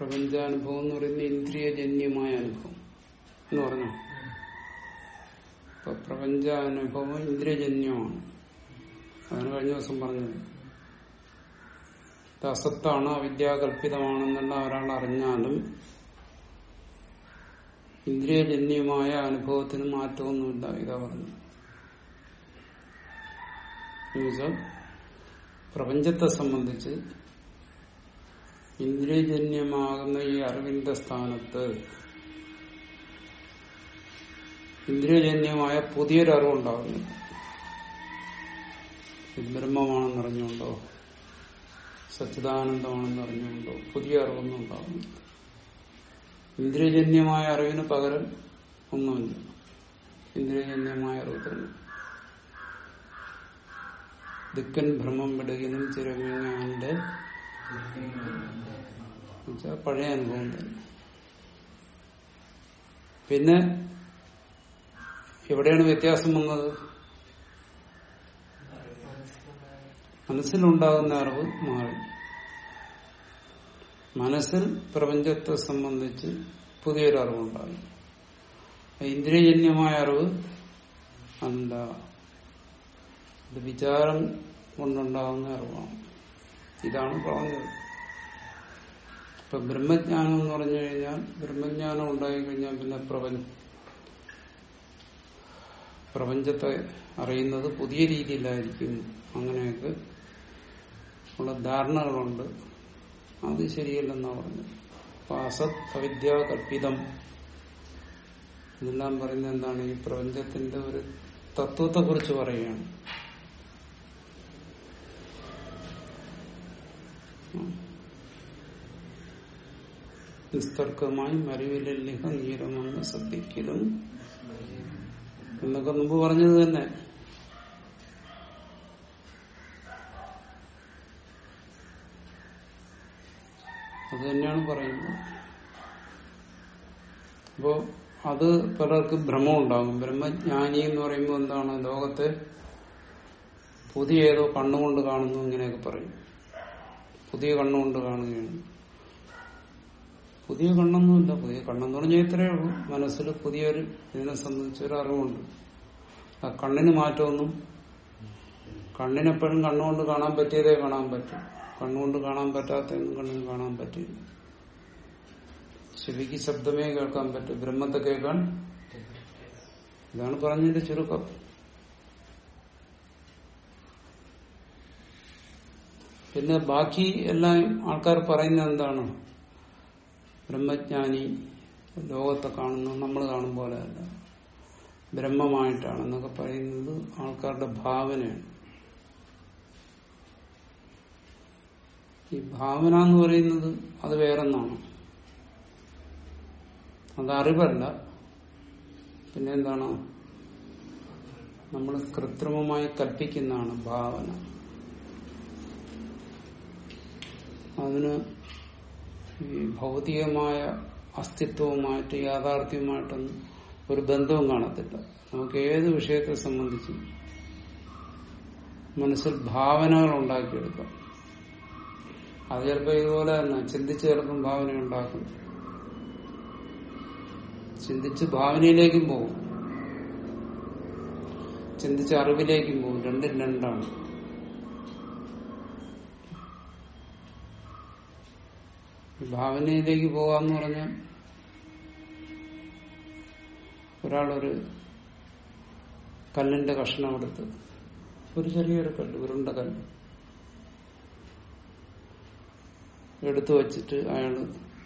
പ്രപഞ്ചാനുഭവം എന്ന് പറയുന്നത് ഇന്ദ്രിയജന്യമായ അനുഭവം എന്ന് പറഞ്ഞു ഇപ്പൊ പ്രപഞ്ചാനുഭവം ഇന്ദ്രിയജന്യമാണ് അതാണ് കഴിഞ്ഞ ദിവസം പറഞ്ഞത് ഇത് അസത്താണ് അവിദ്യാകല്പിതമാണെന്നുള്ള ഒരാൾ അറിഞ്ഞാലും ഇന്ദ്രിയജന്യമായ അനുഭവത്തിന് മാറ്റമൊന്നുമില്ല ഇതാ പറഞ്ഞു എന്നുവെച്ചാൽ പ്രപഞ്ചത്തെ സംബന്ധിച്ച് ഇന്ദ്രിയജന്യമാകുന്ന ഈ അറിവിന്റെ സ്ഥാനത്ത് ഇന്ദ്രിയജന്യമായ പുതിയൊരു അറിവുണ്ടാകുന്നു ഇത് ബ്രഹ്മമാണെന്ന് അറിഞ്ഞുകൊണ്ടോ സച്ചിദാനന്ദമാണെന്ന് അറിഞ്ഞുകൊണ്ടോ പുതിയ അറിവൊന്നും ഉണ്ടാകുന്നില്ല ഇന്ദ്രിയജന്യമായ അറിവിന് പകരം ഒന്നുമില്ല ഇന്ദ്രിയജന്യമായ അറിവ് തന്നെ ദിക്കൻ ഭ്രമം വിടുകനും ചിരമിങ്ങാന്റെ എന്നുവെച്ചാൽ പഴയ അനുഭവം തന്നെ പിന്നെ എവിടെയാണ് വ്യത്യാസം വന്നത് മനസ്സിലുണ്ടാകുന്ന അറിവ് മാറി മനസ്സിൽ പ്രപഞ്ചത്തെ സംബന്ധിച്ച് പുതിയൊരു അറിവുണ്ടായി ഇന്ദ്രിയജന്യമായ അറിവ് എന്താ ഇത് വിചാരം കൊണ്ടുണ്ടാകുന്ന അറിവാണ് ഇതാണ് പറഞ്ഞത് ഇപ്പൊ ബ്രഹ്മജ്ഞാനം എന്ന് പറഞ്ഞു കഴിഞ്ഞാൽ ബ്രഹ്മജ്ഞാനം ഉണ്ടായി കഴിഞ്ഞാൽ പിന്നെ പ്രപഞ്ച പ്രപഞ്ചത്തെ അറിയുന്നത് പുതിയ രീതിയിലായിരിക്കും അങ്ങനെയൊക്കെ ഉള്ള ധാരണകളുണ്ട് അത് ശരിയല്ലെന്നാ പറഞ്ഞത് അപ്പൊ അസത് അവിദ്യ കൽപ്പിതം ഇതെല്ലാം പറയുന്നത് എന്താണ് ഈ പ്രപഞ്ചത്തിന്റെ ഒരു തത്വത്തെ കുറിച്ച് പറയുകയാണ് നിസ്തർക്കമായി മരുവിലിഹ നീരമെന്ന് ശ്രദ്ധിക്കലും എന്നൊക്കെ മുമ്പ് പറഞ്ഞത് തന്നെ അത് തന്നെയാണ് പറയുന്നത് അപ്പോ അത് പലർക്കും ഭ്രമം ഉണ്ടാകും ബ്രഹ്മജ്ഞാനി എന്ന് പറയുമ്പോൾ എന്താണ് ലോകത്തെ പുതിയ ഏതോ കണ്ണുകൊണ്ട് കാണുന്നു ഇങ്ങനെയൊക്കെ പറയും പുതിയ കണ്ണുകൊണ്ട് കാണുകയാണ് പുതിയ കണ്ണൊന്നുമില്ല പുതിയ കണ്ണെന്ന് പറഞ്ഞാൽ ഇത്രയേ ഉള്ളൂ മനസ്സിൽ പുതിയൊരു ഇതിനെ സംബന്ധിച്ചൊരു അറിവുണ്ട് ആ കണ്ണിന് മാറ്റമൊന്നും കണ്ണിനെപ്പോഴും കണ്ണുകൊണ്ട് കാണാൻ പറ്റിയതേ കാണാൻ പറ്റും കണ്ണുകൊണ്ട് കാണാൻ പറ്റാത്തതൊന്നും കണ്ണിന് കാണാൻ പറ്റില്ല ചെവിക്ക് ശബ്ദമേ കേൾക്കാൻ പറ്റും ബ്രഹ്മത്തെ കേൾക്കാൻ ഇതാണ് പറഞ്ഞതിന്റെ ചുരുക്കം പിന്നെ ബാക്കി എല്ലാം ആൾക്കാർ പറയുന്നത് എന്താണ് ബ്രഹ്മജ്ഞാനി ലോകത്തെ കാണുന്നു നമ്മൾ കാണും പോലെ അല്ല ബ്രഹ്മമായിട്ടാണ് എന്നൊക്കെ പറയുന്നത് ആൾക്കാരുടെ ഭാവനയാണ് ഈ ഭാവന എന്ന് പറയുന്നത് അത് വേറൊന്നാണ് അത് അറിവല്ല പിന്നെ എന്താണ് നമ്മൾ കൃത്രിമമായി കൽപ്പിക്കുന്നതാണ് ഭാവന അതിന് ഈ ഭൗതികമായ അസ്തിത്വവുമായിട്ട് യാഥാർത്ഥ്യവുമായിട്ടൊന്നും ഒരു ബന്ധവും കാണത്തില്ല നമുക്ക് ഏത് വിഷയത്തെ സംബന്ധിച്ചും മനസ്സിൽ ഭാവനകൾ ഉണ്ടാക്കിയെടുക്കാം അത് ചിലപ്പോൾ ഇതുപോലെ തന്നെ ചിന്തിച്ച് ചിലപ്പം ഭാവന ഉണ്ടാക്കും ചിന്തിച്ച് ഭാവനയിലേക്കും പോകും ചിന്തിച്ച് അറിവിലേക്കും പോകും രണ്ടും രണ്ടാണ് ഭാവനയിലേക്ക് പോകാന്ന് പറഞ്ഞാൽ ഒരാളൊരു കല്ലിന്റെ കഷ്ണം എടുത്ത് ഒരു ചെറിയൊരു കല്ല് ഉരുണ്ട കല്ല് എടുത്തു വച്ചിട്ട് അയാള്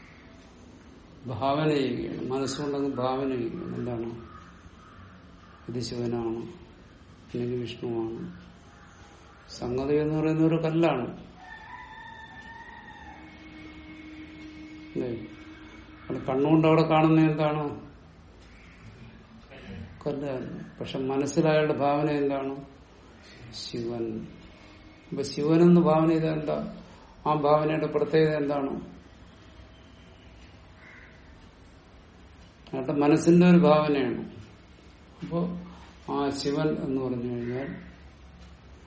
ഭാവന ചെയ്യുകയാണ് മനസ്സുകൊണ്ടങ്ങ് ഭാവന ചെയ്യുകയാണ് എന്താണ് ഇത് ശിവനാണ് അല്ലെങ്കിൽ വിഷ്ണുവാണ് സംഗതി എന്ന് പറയുന്ന ഒരു കല്ലാണ് അല്ലേ അത് കണ്ണുകൊണ്ട് അവിടെ കാണുന്ന എന്താണ് കല്ലാണ് പക്ഷെ മനസ്സിലായാളുടെ ഭാവന എന്താണ് ശിവൻ അപ്പൊ ശിവൻ എന്ന് ഭാവന ചെയ്ത എന്താ ആ ഭാവനയുടെ പ്രത്യേകത എന്താണ് അയാളുടെ മനസ്സിന്റെ ഒരു ഭാവനയാണ് അപ്പോ ആ ശിവൻ എന്ന് പറഞ്ഞു കഴിഞ്ഞാൽ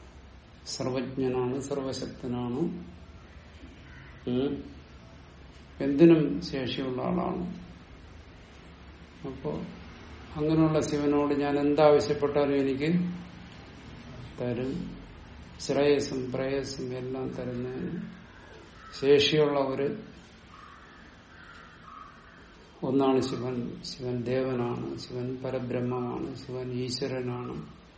സർവജ്ഞനാണ് സർവശക്തനാണ് ഉം. എന്തിനും ശേഷിയുള്ള ആളാണ് അപ്പോ അങ്ങനെയുള്ള ശിവനോട് ഞാൻ എന്താവശ്യപ്പെട്ടാലും എനിക്ക് തരും ശ്രേയസ്സും പ്രേയസ്സും എല്ലാം തരുന്നതിന് ശേഷിയുള്ള ഒരു ഒന്നാണ് ശിവൻ ശിവൻ ദേവനാണ് ശിവൻ പരബ്രഹ്മമാണ് ശിവൻ ഈശ്വരനാണ്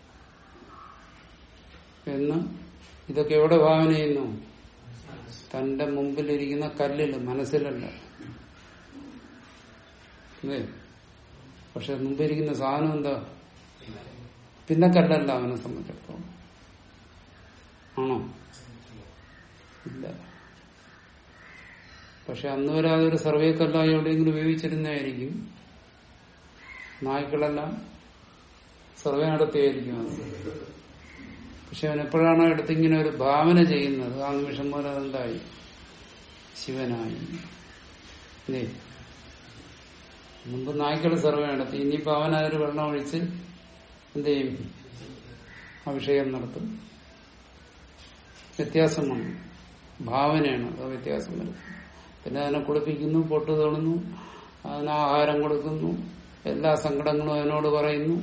എന്ന് ഇതൊക്കെ എവിടെ ഭാവന ചെയ്യുന്നു തന്റെ മുമ്പിലിരിക്കുന്ന കല്ലില് മനസ്സിലല്ല അല്ലേ പക്ഷെ മുമ്പിരിക്കുന്ന സാധനം എന്താ പിന്നെ കല്ലല്ല അവനെ സംബന്ധിച്ചിടത്തോളം ആണോ ഇല്ല പക്ഷെ അന്ന് വരെ അതൊരു സർവേ കല്ലായി എവിടെയെങ്കിലും ഉപയോഗിച്ചിരുന്നതായിരിക്കും നായ്ക്കളെല്ലാം സർവേ നടത്തിയായിരിക്കും അത് പക്ഷെ അവൻ എപ്പോഴാണോ എടുത്ത് ഇങ്ങനെ ഒരു ഭാവന ചെയ്യുന്നത് ആ നിമിഷം പോലെ അതെന്തായി ശിവനായി അല്ലേ മുമ്പ് നായ്ക്കൾ സർവേ നടത്തി ഇനിയിപ്പോ അവൻ അതിൽ വെള്ളം ഒഴിച്ച് എന്ത് ചെയ്യും അഭിഷേകം നടത്തും വ്യത്യാസമാണ് ഭാവനയാണ് അത് വ്യത്യാസം വരുന്നത് പിന്നെ അതിനെ കുളിപ്പിക്കുന്നു പൊട്ട് തൊടുന്നു അതിന് ആഹാരം കൊടുക്കുന്നു എല്ലാ സങ്കടങ്ങളും അതിനോട് പറയുന്നു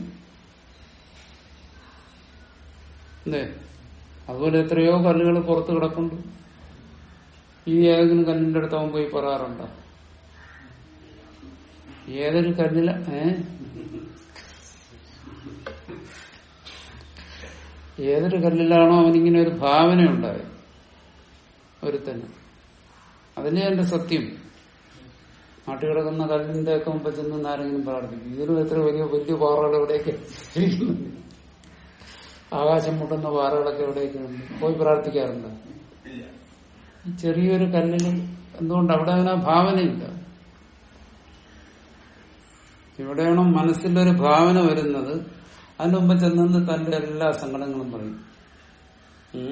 അല്ലേ അതുപോലെ എത്രയോ കല്ലുകൾ പുറത്ത് കിടപ്പുണ്ട് ഈ ഏതെങ്കിലും കല്ലിന്റെ അടുത്ത് അവൻ പോയി പറയാറുണ്ടോ ഏതൊരു കല്ലില ഏ ഏതൊരു കല്ലിലാണോ അവനിങ്ങനെ ഒരു ഭാവന ഉണ്ടായത് ഒരുത്തന് അതിനെ എന്റെ സത്യം നാട്ടിൽ കിടക്കുന്ന കല്ലിന്റെ ഒക്കെ മുമ്പ് ചെന്ന് ആരെങ്കിലും പ്രാർത്ഥിക്കും ഇതിലും എത്ര വലിയ വലിയ പാറകൾ എവിടെയൊക്കെ ഇരിക്കുന്നുണ്ട്. ആകാശം മുട്ടുന്ന പാറകളൊക്കെ എവിടെയൊക്കെ ഉണ്ട് പോയി പ്രാർത്ഥിക്കാറുണ്ട് ഈ ചെറിയൊരു കല്ലിന് എന്തുകൊണ്ട് അവിടെ അതിനാ ഭാവനയില്ല എവിടെയാണോ മനസ്സിലൊരു ഭാവന വരുന്നത് അതിന് മുമ്പ് ചെന്ന് തന്റെ എല്ലാ സങ്കടങ്ങളും പറയും ഉം.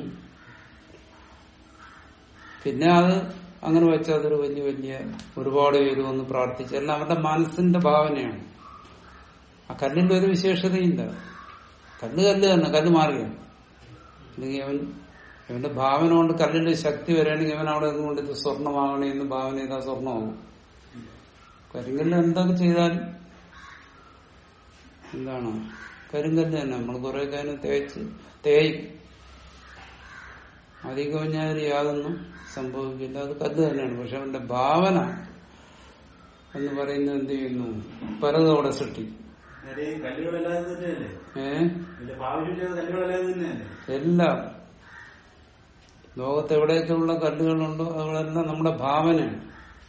പിന്നെ അത് അങ്ങനെ വെച്ചാൽ അതൊരു വലിയ വലിയ ഒരുപാട് പേര് വന്ന് പ്രാർത്ഥിച്ച് എല്ലാം അവരുടെ മനസ്സിന്റെ ഭാവനയാണ് ആ കല്ലിന്റെ ഒരു വിശേഷതയില്ല കല്ല് കല്ല് തന്നെ കല്ല് മാറിയാണ് അല്ലെങ്കിൽ അവൻ അവന്റെ ഭാവന കൊണ്ട് കല്ലിന്റെ ശക്തി വരികയാണെങ്കിൽ അവൻ അവിടെ കൊണ്ട് ഇത് സ്വർണ്ണമാകണേ എന്ന് ഭാവന ചെയ്താൽ സ്വർണ്ണമാകും കരിങ്കല്ല് എന്തൊക്കെ ചെയ്താലും എന്താണ് കരിങ്കല്ല് തന്നെ നമ്മൾ കുറെ കാര്യം തേച്ച് തേയും അധികം കഴിഞ്ഞാൽ യാതൊന്നും സംഭവിക്കില്ല അത് കല്ല് തന്നെയാണ് പക്ഷെ അവന്റെ ഭാവന എന്ന് പറയുന്നത് എന്ത് ചെയ്യുന്നു പലതോടെ സൃഷ്ടിക്കും കല്ലുകളെല്ലാം തന്നെയല്ലേ ഏഹ് ഇതിന്റെ ഭാവിയിലുള്ള കല്ലുകളെല്ലാം തന്നെയല്ലേ എല്ലാം ലോകത്ത് എവിടെയൊക്കെയുള്ള കല്ലുകളുണ്ടോ അതുകളെല്ലാം നമ്മുടെ ഭാവനയാണ്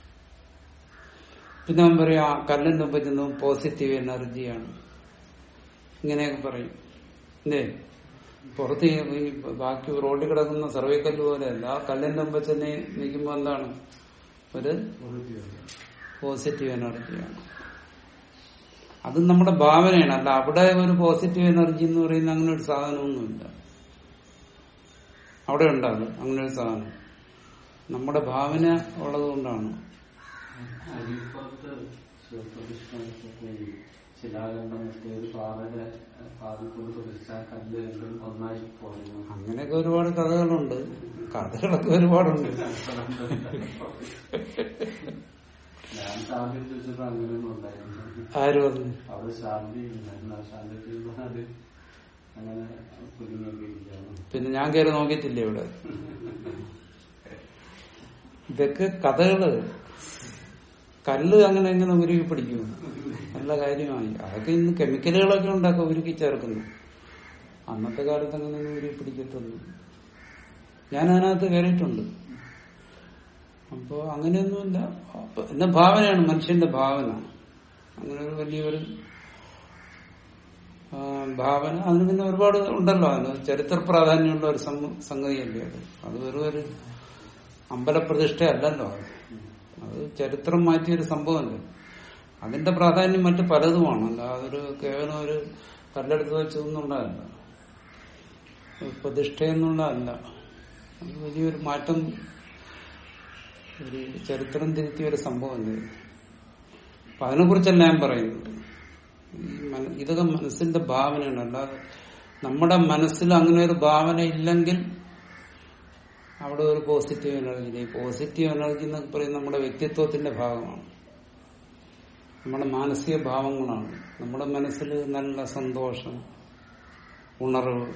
പിന്നെ അവൻ പറയും ആ കല്ലിന്റെ മുമ്പ് ചെന്ന് പോസിറ്റീവ് എനർജിയാണ് ഇങ്ങനെയൊക്കെ പറയും അല്ലേ പുറത്ത് ഈ ഈ ബാക്കി റോഡിൽ കിടക്കുന്ന സർവേക്കല്ല് പോലെയല്ല ആ കല്ലിന്റെ മുമ്പ് ചെന്ന് നിൽക്കുമ്പോൾ എന്താണ് ഒരു പോസിറ്റീവ് എനർജിയാണ് അത് നമ്മുടെ ഭാവനയാണ് അല്ല അവിടെ ഒരു പോസിറ്റീവ് എനർജി എന്ന് പറയുന്ന അങ്ങനെ ഒരു സാധനമൊന്നുമില്ല അവിടെ ഉണ്ടാകും അങ്ങനെ ഒരു സാധനം നമ്മുടെ ഭാവന ഉള്ളത് കൊണ്ടാണ് അരിപ്പുറത്ത് ശിവപ്രതിഷ്ഠ ശിലാഖണ്ഡം മറ്റേത് പാറയുടെ പാതിക്കൊണ്ട് പ്രതിഷ്ഠ കല്ല് രണ്ടും ഒന്നായി പോയിരുന്നു അങ്ങനെയൊക്കെ ഒരുപാട് കഥകളുണ്ട് കഥകളൊക്കെ ഒരുപാടുണ്ട് ഞാൻ ശാന്തി ചോദിച്ചപ്പോ അങ്ങനെയൊന്നും ഉണ്ടായിരുന്നു ആര് പറഞ്ഞു അവിടെ ശാന്തി ഉണ്ടായിരുന്നു ആ ശാന്തി ചോദിച്ചപ്പോ അത് അങ്ങനെ കുരുങ്ങൊക്കെ ഇരിക്കുകയാണ് പിന്നെ ഞാൻ കയറി നോക്കിയിട്ടില്ല ഇവിടെ ഇതൊക്കെ കഥകള് കല്ല് അങ്ങനെ എങ്ങനെ ഉരുകി പിടിക്കും നല്ല കാര്യമായി അതൊക്കെ ഇന്ന് കെമിക്കലുകളൊക്കെ ഉണ്ടാക്കുക ഉരുക്കി ചേർക്കുന്നു അന്നത്തെ കാലത്ത് അങ്ങനെ ഉരുകി പിടിക്കത്തൊന്നും ഞാൻ അതിനകത്ത് കയറിയിട്ടുണ്ട് അപ്പോ അങ്ങനെയൊന്നുമില്ല അപ്പൊ എന്ന ഭാവനയാണ് മനുഷ്യന്റെ ഭാവന അങ്ങനെ ഒരു വലിയൊരു ആ, ഭാവന അതിന് പിന്നെ ഒരുപാട് ഉണ്ടല്ലോ അതിന് ചരിത്ര പ്രാധാന്യമുള്ള ഒരു സം- സംഗതിയല്ലേ അത് അത് വെറും ഒരു അമ്പലപ്രതിഷ്ഠ അല്ലല്ലോ അത് അത് ചരിത്രം മാറ്റിയൊരു സംഭവമല്ലേ അതിന്റെ പ്രാധാന്യം മറ്റു പലതുമാണ് അല്ല അതൊരു കേവലം ഒരു കല്ലെടുത്ത് വെച്ചതെന്നുള്ളതല്ല ഒരു പ്രതിഷ്ഠ എന്നുള്ളതല്ല അത് വലിയൊരു മാറ്റം ഒരു ചരിത്രം തിരുത്തിയ ഒരു സംഭവമല്ലേ അപ്പൊ അതിനെക്കുറിച്ചല്ല ഞാൻ പറയുന്നത് ഈ മന- ഇതൊക്കെ മനസ്സിന്റെ ഭാവനയാണ് അല്ലാതെ നമ്മുടെ മനസ്സിൽ അങ്ങനെ ഒരു ഭാവന ഇല്ലെങ്കിൽ അവിടെ ഒരു പോസിറ്റീവ് എനർജി ഈ പോസിറ്റീവ് എനർജി എന്നൊക്കെ പറയുന്നത് നമ്മുടെ വ്യക്തിത്വത്തിന്റെ ഭാഗമാണ് നമ്മുടെ മാനസിക ഭാവങ്ങളാണ് നമ്മുടെ മനസ്സിൽ നല്ല സന്തോഷം ഉണർവ്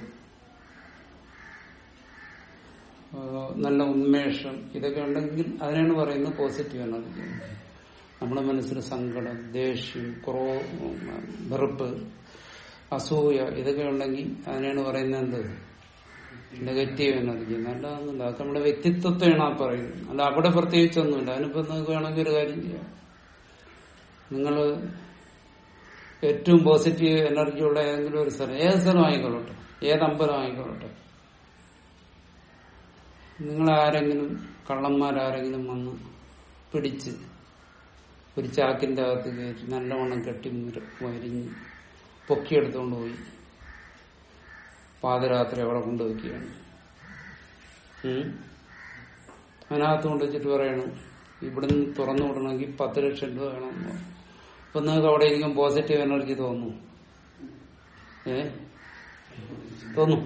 ഏഹ് നല്ല ഉന്മേഷം ഇതൊക്കെ ഉണ്ടെങ്കിൽ അതിനാണ് പറയുന്നത് പോസിറ്റീവ് എനർജി നമ്മുടെ മനസ്സിൽ സങ്കടം ദേഷ്യം ക്രോ വെറുപ്പ് അസൂയ ഇതൊക്കെ ഉണ്ടെങ്കിൽ അതിനാണ് പറയുന്നത് എന്ത് നെഗറ്റീവ് എനർജി നല്ലതൊന്നുമില്ല അത് നമ്മുടെ വ്യക്തിത്വത്തെയാണ് ആ പറയുന്നത് അല്ല അവിടെ പ്രത്യേകിച്ചൊന്നുമില്ല അതിനിപ്പോ നിങ്ങൾക്ക് വേണമെങ്കിൽ ഒരു കാര്യം ചെയ്യാം നിങ്ങൾ ഏറ്റവും പോസിറ്റീവ് എനർജിയുള്ള ഏതെങ്കിലും ഒരു സ്ഥലം ഏത് സ്ഥലം ആയിക്കൊള്ളട്ടെ ഏത് അമ്പലം ആയിക്കൊള്ളട്ടെ നിങ്ങൾ ആരെങ്കിലും കള്ളന്മാരാരെങ്കിലും വന്ന് പിടിച്ച് ഒരു ചാക്കിന്റെ അകത്ത് കയറ്റി നല്ലവണ്ണം കെട്ടി മുര- വരിഞ്ഞ് പൊക്കിയെടുത്തുകൊണ്ട് പോയി പാതിരാത്രി അവിടെ കൊണ്ടുവയ്ക്കുകയാണ് ഉം. അതിനകത്ത് കൊണ്ട് വെച്ചിട്ട് പറയണം ഇവിടുന്ന് തുറന്നു വിടണമെങ്കിൽ പത്ത് ലക്ഷം രൂപ വേണമെന്ന് പറഞ്ഞു. അപ്പൊ നിങ്ങൾക്ക് അവിടെ ഇരിക്കും പോസിറ്റീവ് എനർജി തോന്നും ഏ തോന്നും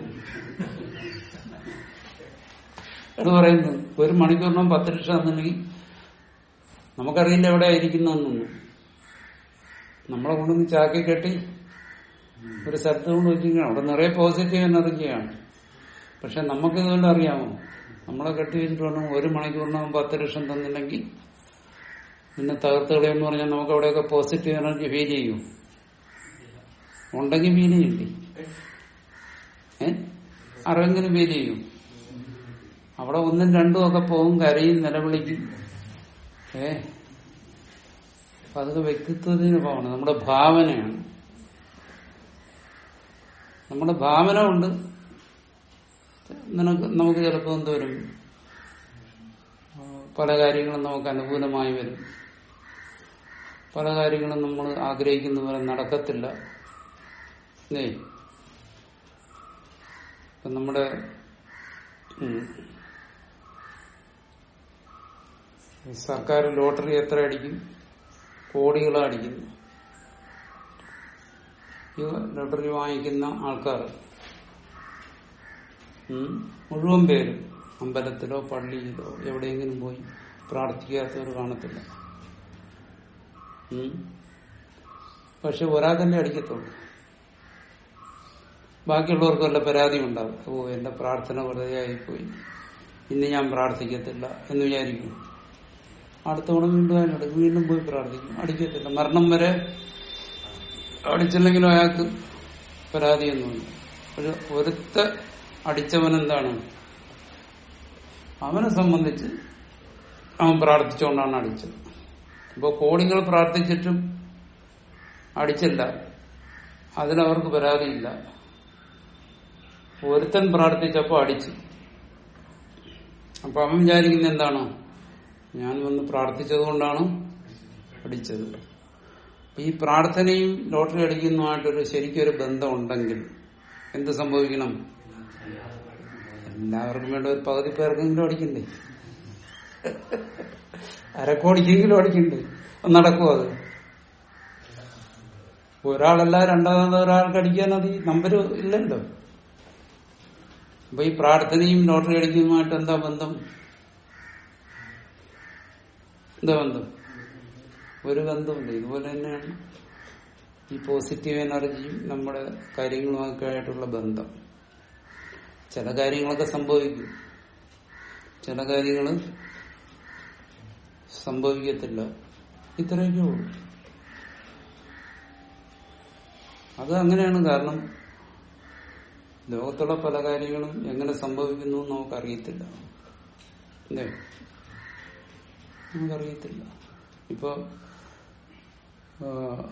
എന്ന് പറയുന്നത് ഒരു മണിക്കൂറിനും പത്ത് ലക്ഷം എന്നുണ്ടെങ്കിൽ നമുക്കറിയില്ല എവിടെ ഇരിക്കുന്നതെന്നൊന്നും നമ്മളെ കൊണ്ടുവന്ന് ചാക്കി കെട്ടി ഒരു സ്ഥലത്ത് കൊണ്ട് വെച്ചിരിക്കണം അവിടെ നിറയെ പോസിറ്റീവ് എനർജിയാണ് പക്ഷെ നമുക്ക് ഇതുകൊണ്ട് അറിയാമോ നമ്മളെ കെട്ടി വെച്ചിട്ട് വേണം ഒരു മണിക്കൂറിനകം പത്ത് ലക്ഷം തന്നില്ലെങ്കിൽ പിന്നെ തകർത്ത് കളയെന്ന് പറഞ്ഞാൽ നമുക്ക് അവിടെയൊക്കെ പോസിറ്റീവ് എനർജി ഫീൽ ചെയ്യും ഉണ്ടെങ്കിൽ ഫീൽ ചെയ്യില്ലേ ഏ ആരെങ്കിലും ഫീൽ ചെയ്യും അവിടെ ഒന്നും രണ്ടും ഒക്കെ പോകും കരയും നിലവിളിക്കും ഏ അപ്പൊ അതൊക്കെ വ്യക്തിത്വത്തിന് ഭാവന നമ്മുടെ ഭാവനയാണ് നമ്മുടെ ഭാവന കൊണ്ട് നിനക്ക് നമുക്ക് ചിലപ്പോൾ എന്ത് വരും ആ, പല കാര്യങ്ങളും നമുക്ക് അനുകൂലമായി വരും പല കാര്യങ്ങളും നമ്മൾ ആഗ്രഹിക്കുന്ന പോലെ നടക്കത്തില്ല ഏ ഇപ്പൊ നമ്മുടെ ഉം, സർക്കാർ ലോട്ടറി എത്ര അടിക്കും കോടികളാ അടിക്കുന്നു ഈ ലോട്ടറി വാങ്ങിക്കുന്ന ആൾക്കാർ ഉം, മുഴുവൻ പേരും അമ്പലത്തിലോ പള്ളിയിലോ എവിടെയെങ്കിലും പോയി പ്രാർത്ഥിക്കാത്തവർ കാണത്തില്ല ഉം. പക്ഷെ ഒരാൾക്കല്ലേ അടിക്കത്തുള്ളൂ ബാക്കിയുള്ളവർക്ക് വല്ല പരാതി ഉണ്ടാവും ഓ എന്റെ പ്രാർത്ഥന വെറുതെ ആയിപ്പോയി ഇന്ന് ഞാൻ പ്രാർത്ഥിക്കത്തില്ല എന്ന് വിചാരിക്കും അടുത്ത തവണ വീണ്ടും അതിനെടുക്കും വീണ്ടും പോയി പ്രാർത്ഥിക്കും അടിക്കത്തില്ല മരണം വരെ അടിച്ചില്ലെങ്കിലും അയാൾക്ക് പരാതിയൊന്നുമില്ല ഒരു ഒരുത്ത അടിച്ചവൻ എന്താണ് അവനെ സംബന്ധിച്ച് അവൻ പ്രാർത്ഥിച്ചുകൊണ്ടാണ് അടിച്ചത് ഇപ്പൊ കോടികൾ പ്രാർത്ഥിച്ചിട്ടും അടിച്ചില്ല അതിനവർക്ക് പരാതിയില്ല ഒരുത്തൻ പ്രാർത്ഥിച്ചപ്പോ അടിച്ചു അപ്പൊ അവൻ വിചാരിക്കുന്ന എന്താണ് ഞാൻ വന്ന് പ്രാർത്ഥിച്ചത് കൊണ്ടാണ് അടിച്ചത് അപ്പൊ ഈ പ്രാർത്ഥനയും ലോട്ടറി അടിക്കുന്നതുമായിട്ടൊരു ശരിക്കൊരു ബന്ധം ഉണ്ടെങ്കിൽ എന്ത് സംഭവിക്കണം എല്ലാവർക്കും വേണ്ട ഒരു പകുതി പേർക്കെങ്കിലും അടിക്കണ്ടേ അരക്കോടിക്കെങ്കിലും അടിക്കണ്ടേ അത് നടക്കുമോ അത് ഒരാളല്ല രണ്ടാമത് ഒരാൾക്ക് അടിക്കാൻ അത് ഈ നമ്പർ ഇല്ലല്ലോ അപ്പൊ ഈ പ്രാർത്ഥനയും ലോട്ടറി അടിക്കുന്നതുമായിട്ട് എന്താ ബന്ധം എന്താ ബന്ധം ഒരു ബന്ധമില്ല ഇതുപോലെ തന്നെയാണ് ഈ പോസിറ്റീവ് എനർജിയും നമ്മുടെ കാര്യങ്ങളുമൊക്കെ ആയിട്ടുള്ള ബന്ധം ചില കാര്യങ്ങളൊക്കെ സംഭവിക്കും ചില കാര്യങ്ങൾ സംഭവിക്കത്തില്ല ഇത്രയൊക്കെ ഉള്ളൂ അത് അങ്ങനെയാണ് കാരണം ലോകത്തുള്ള പല കാര്യങ്ങളും എങ്ങനെ സംഭവിക്കുന്നു എന്ന് നമുക്കറിയത്തില്ല അല്ലേ നമുക്കറിയത്തില്ല ഇപ്പൊ ആ,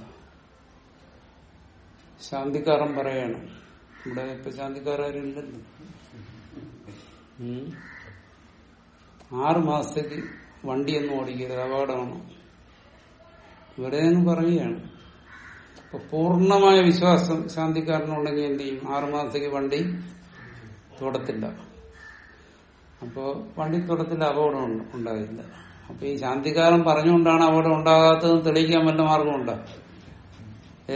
ശാന്തിക്കാരൻ പറയാണ് ഇവിടെ ഇപ്പൊ ശാന്തിക്കാരും ഇല്ലല്ലോ ഉം. ആറ് മാസത്തേക്ക് വണ്ടിയൊന്നും ഓടിക്കരുത് അപകടമാണ് ഇവിടെ നിന്ന് പറയുകയാണ് അപ്പൊ പൂർണ്ണമായ വിശ്വാസം ശാന്തിക്കാരനുണ്ടെങ്കിൽ എന്ത് ചെയ്യും ആറു മാസത്തേക്ക് വണ്ടി തൊടത്തില്ല അപ്പോ വണ്ടി തൊടത്തിൽ അപകടം ഉണ്ട്- ഉണ്ടാകില്ല അപ്പൊ ഈ ശാന്തികാരൻ പറഞ്ഞുകൊണ്ടാണ് അപകടം ഉണ്ടാകാത്തതെന്ന് തെളിയിക്കാൻ വല്ല മാർഗമുണ്ടോ ഏ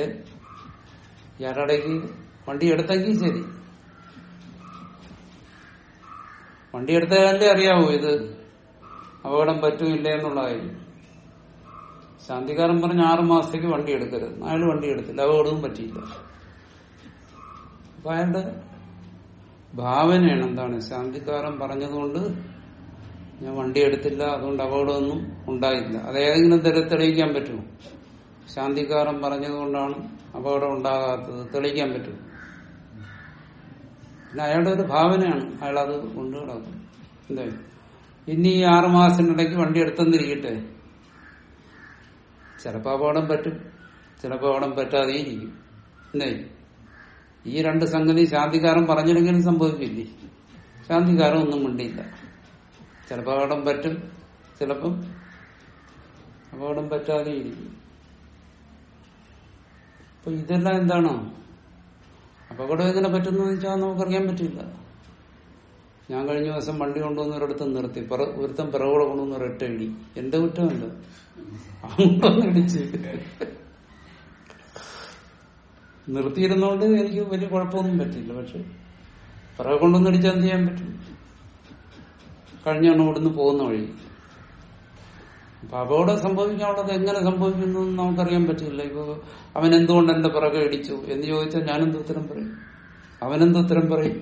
ഇയാളുടെക്ക് വണ്ടി എടുത്തെങ്കിൽ ശരി വണ്ടി എടുത്താലേ അറിയാവൂ ഇത് അപകടം പറ്റൂല്ല എന്നുള്ള കാര്യം ശാന്തികാരൻ പറഞ്ഞ ആറു മാസത്തേക്ക് വണ്ടി എടുക്കരുത് അയാൾ വണ്ടി എടുത്തില്ല അപകടവും പറ്റിയില്ല അപ്പൊ അയാളുടെ ഭാവനയാണ് എന്താണ് ശാന്തിക്കാരൻ പറഞ്ഞതുകൊണ്ട് ഞാൻ വണ്ടി എടുത്തില്ല അതുകൊണ്ട് അപകടമൊന്നും ഉണ്ടായില്ല അത് ഏതെങ്കിലും തരത്തിൽ തെളിയിക്കാൻ പറ്റുമോ ശാന്തിക്കാരൻ പറഞ്ഞതുകൊണ്ടാണ് അപകടം ഉണ്ടാകാത്തത് തെളിയിക്കാൻ പറ്റുമോ പിന്നെ അയാളുടെ ഒരു ഭാവനയാണ് അയാൾ അത് കൊണ്ടു കിടക്കും എന്താ ഇനി ഈ ആറു മാസത്തിനിടയ്ക്ക് വണ്ടി എടുത്തെന്നിരിക്കട്ടെ ചിലപ്പോൾ അപകടം പറ്റും ചിലപ്പോൾ അപകടം പറ്റാതെ ഇരിക്കും എന്തേ ഈ രണ്ട് സംഗതി ശാന്തികാരൻ പറഞ്ഞില്ലെങ്കിലും സംഭവിക്കില്ലേ ശാന്തികാരൻ ഒന്നും മിണ്ടിയില്ല ചിലപ്പോൾ അപകടം പറ്റും ചിലപ്പം അപകടം പറ്റാതെ ഇരിക്കും അപ്പൊ ഇതെല്ലാം എന്താണ് അപകടം എങ്ങനെ പറ്റുന്നു വെച്ചാൽ നമുക്കറിയാൻ പറ്റില്ല ഞാൻ കഴിഞ്ഞ ദിവസം വണ്ടി കൊണ്ടുവന്ന് ഒരിടത്ത് നിർത്തി പിറ- ഒരുത്തൻ പിറകോടെ കൊണ്ടുവന്ന് ഒരൊറ്റ ഇടി എന്റെ കുറ്റമല്ല അങ്ങോട്ടൊന്ന് ഇടിച്ച് നിർത്തിയിരുന്നോണ്ട് എനിക്ക് വലിയ കുഴപ്പമൊന്നും പറ്റില്ല പക്ഷെ പിറകെ കൊണ്ടുവന്ന് ഇടിച്ചാൽ എന്ത് ചെയ്യാൻ പറ്റും കഴിഞ്ഞാണ് ഇവിടുന്ന് പോകുന്ന വഴി അപ്പൊ അപകടം സംഭവിക്കാനുള്ളത് എങ്ങനെ സംഭവിക്കുന്നു എന്ന് നമുക്കറിയാൻ പറ്റില്ല ഇപ്പൊ അവൻ എന്തുകൊണ്ട് എന്റെ പിറകെ ഇടിച്ചു എന്ന് ചോദിച്ചാൽ ഞാനെന്ത് ഉത്തരം പറയും അവനെന്ത് ഉത്തരം പറയും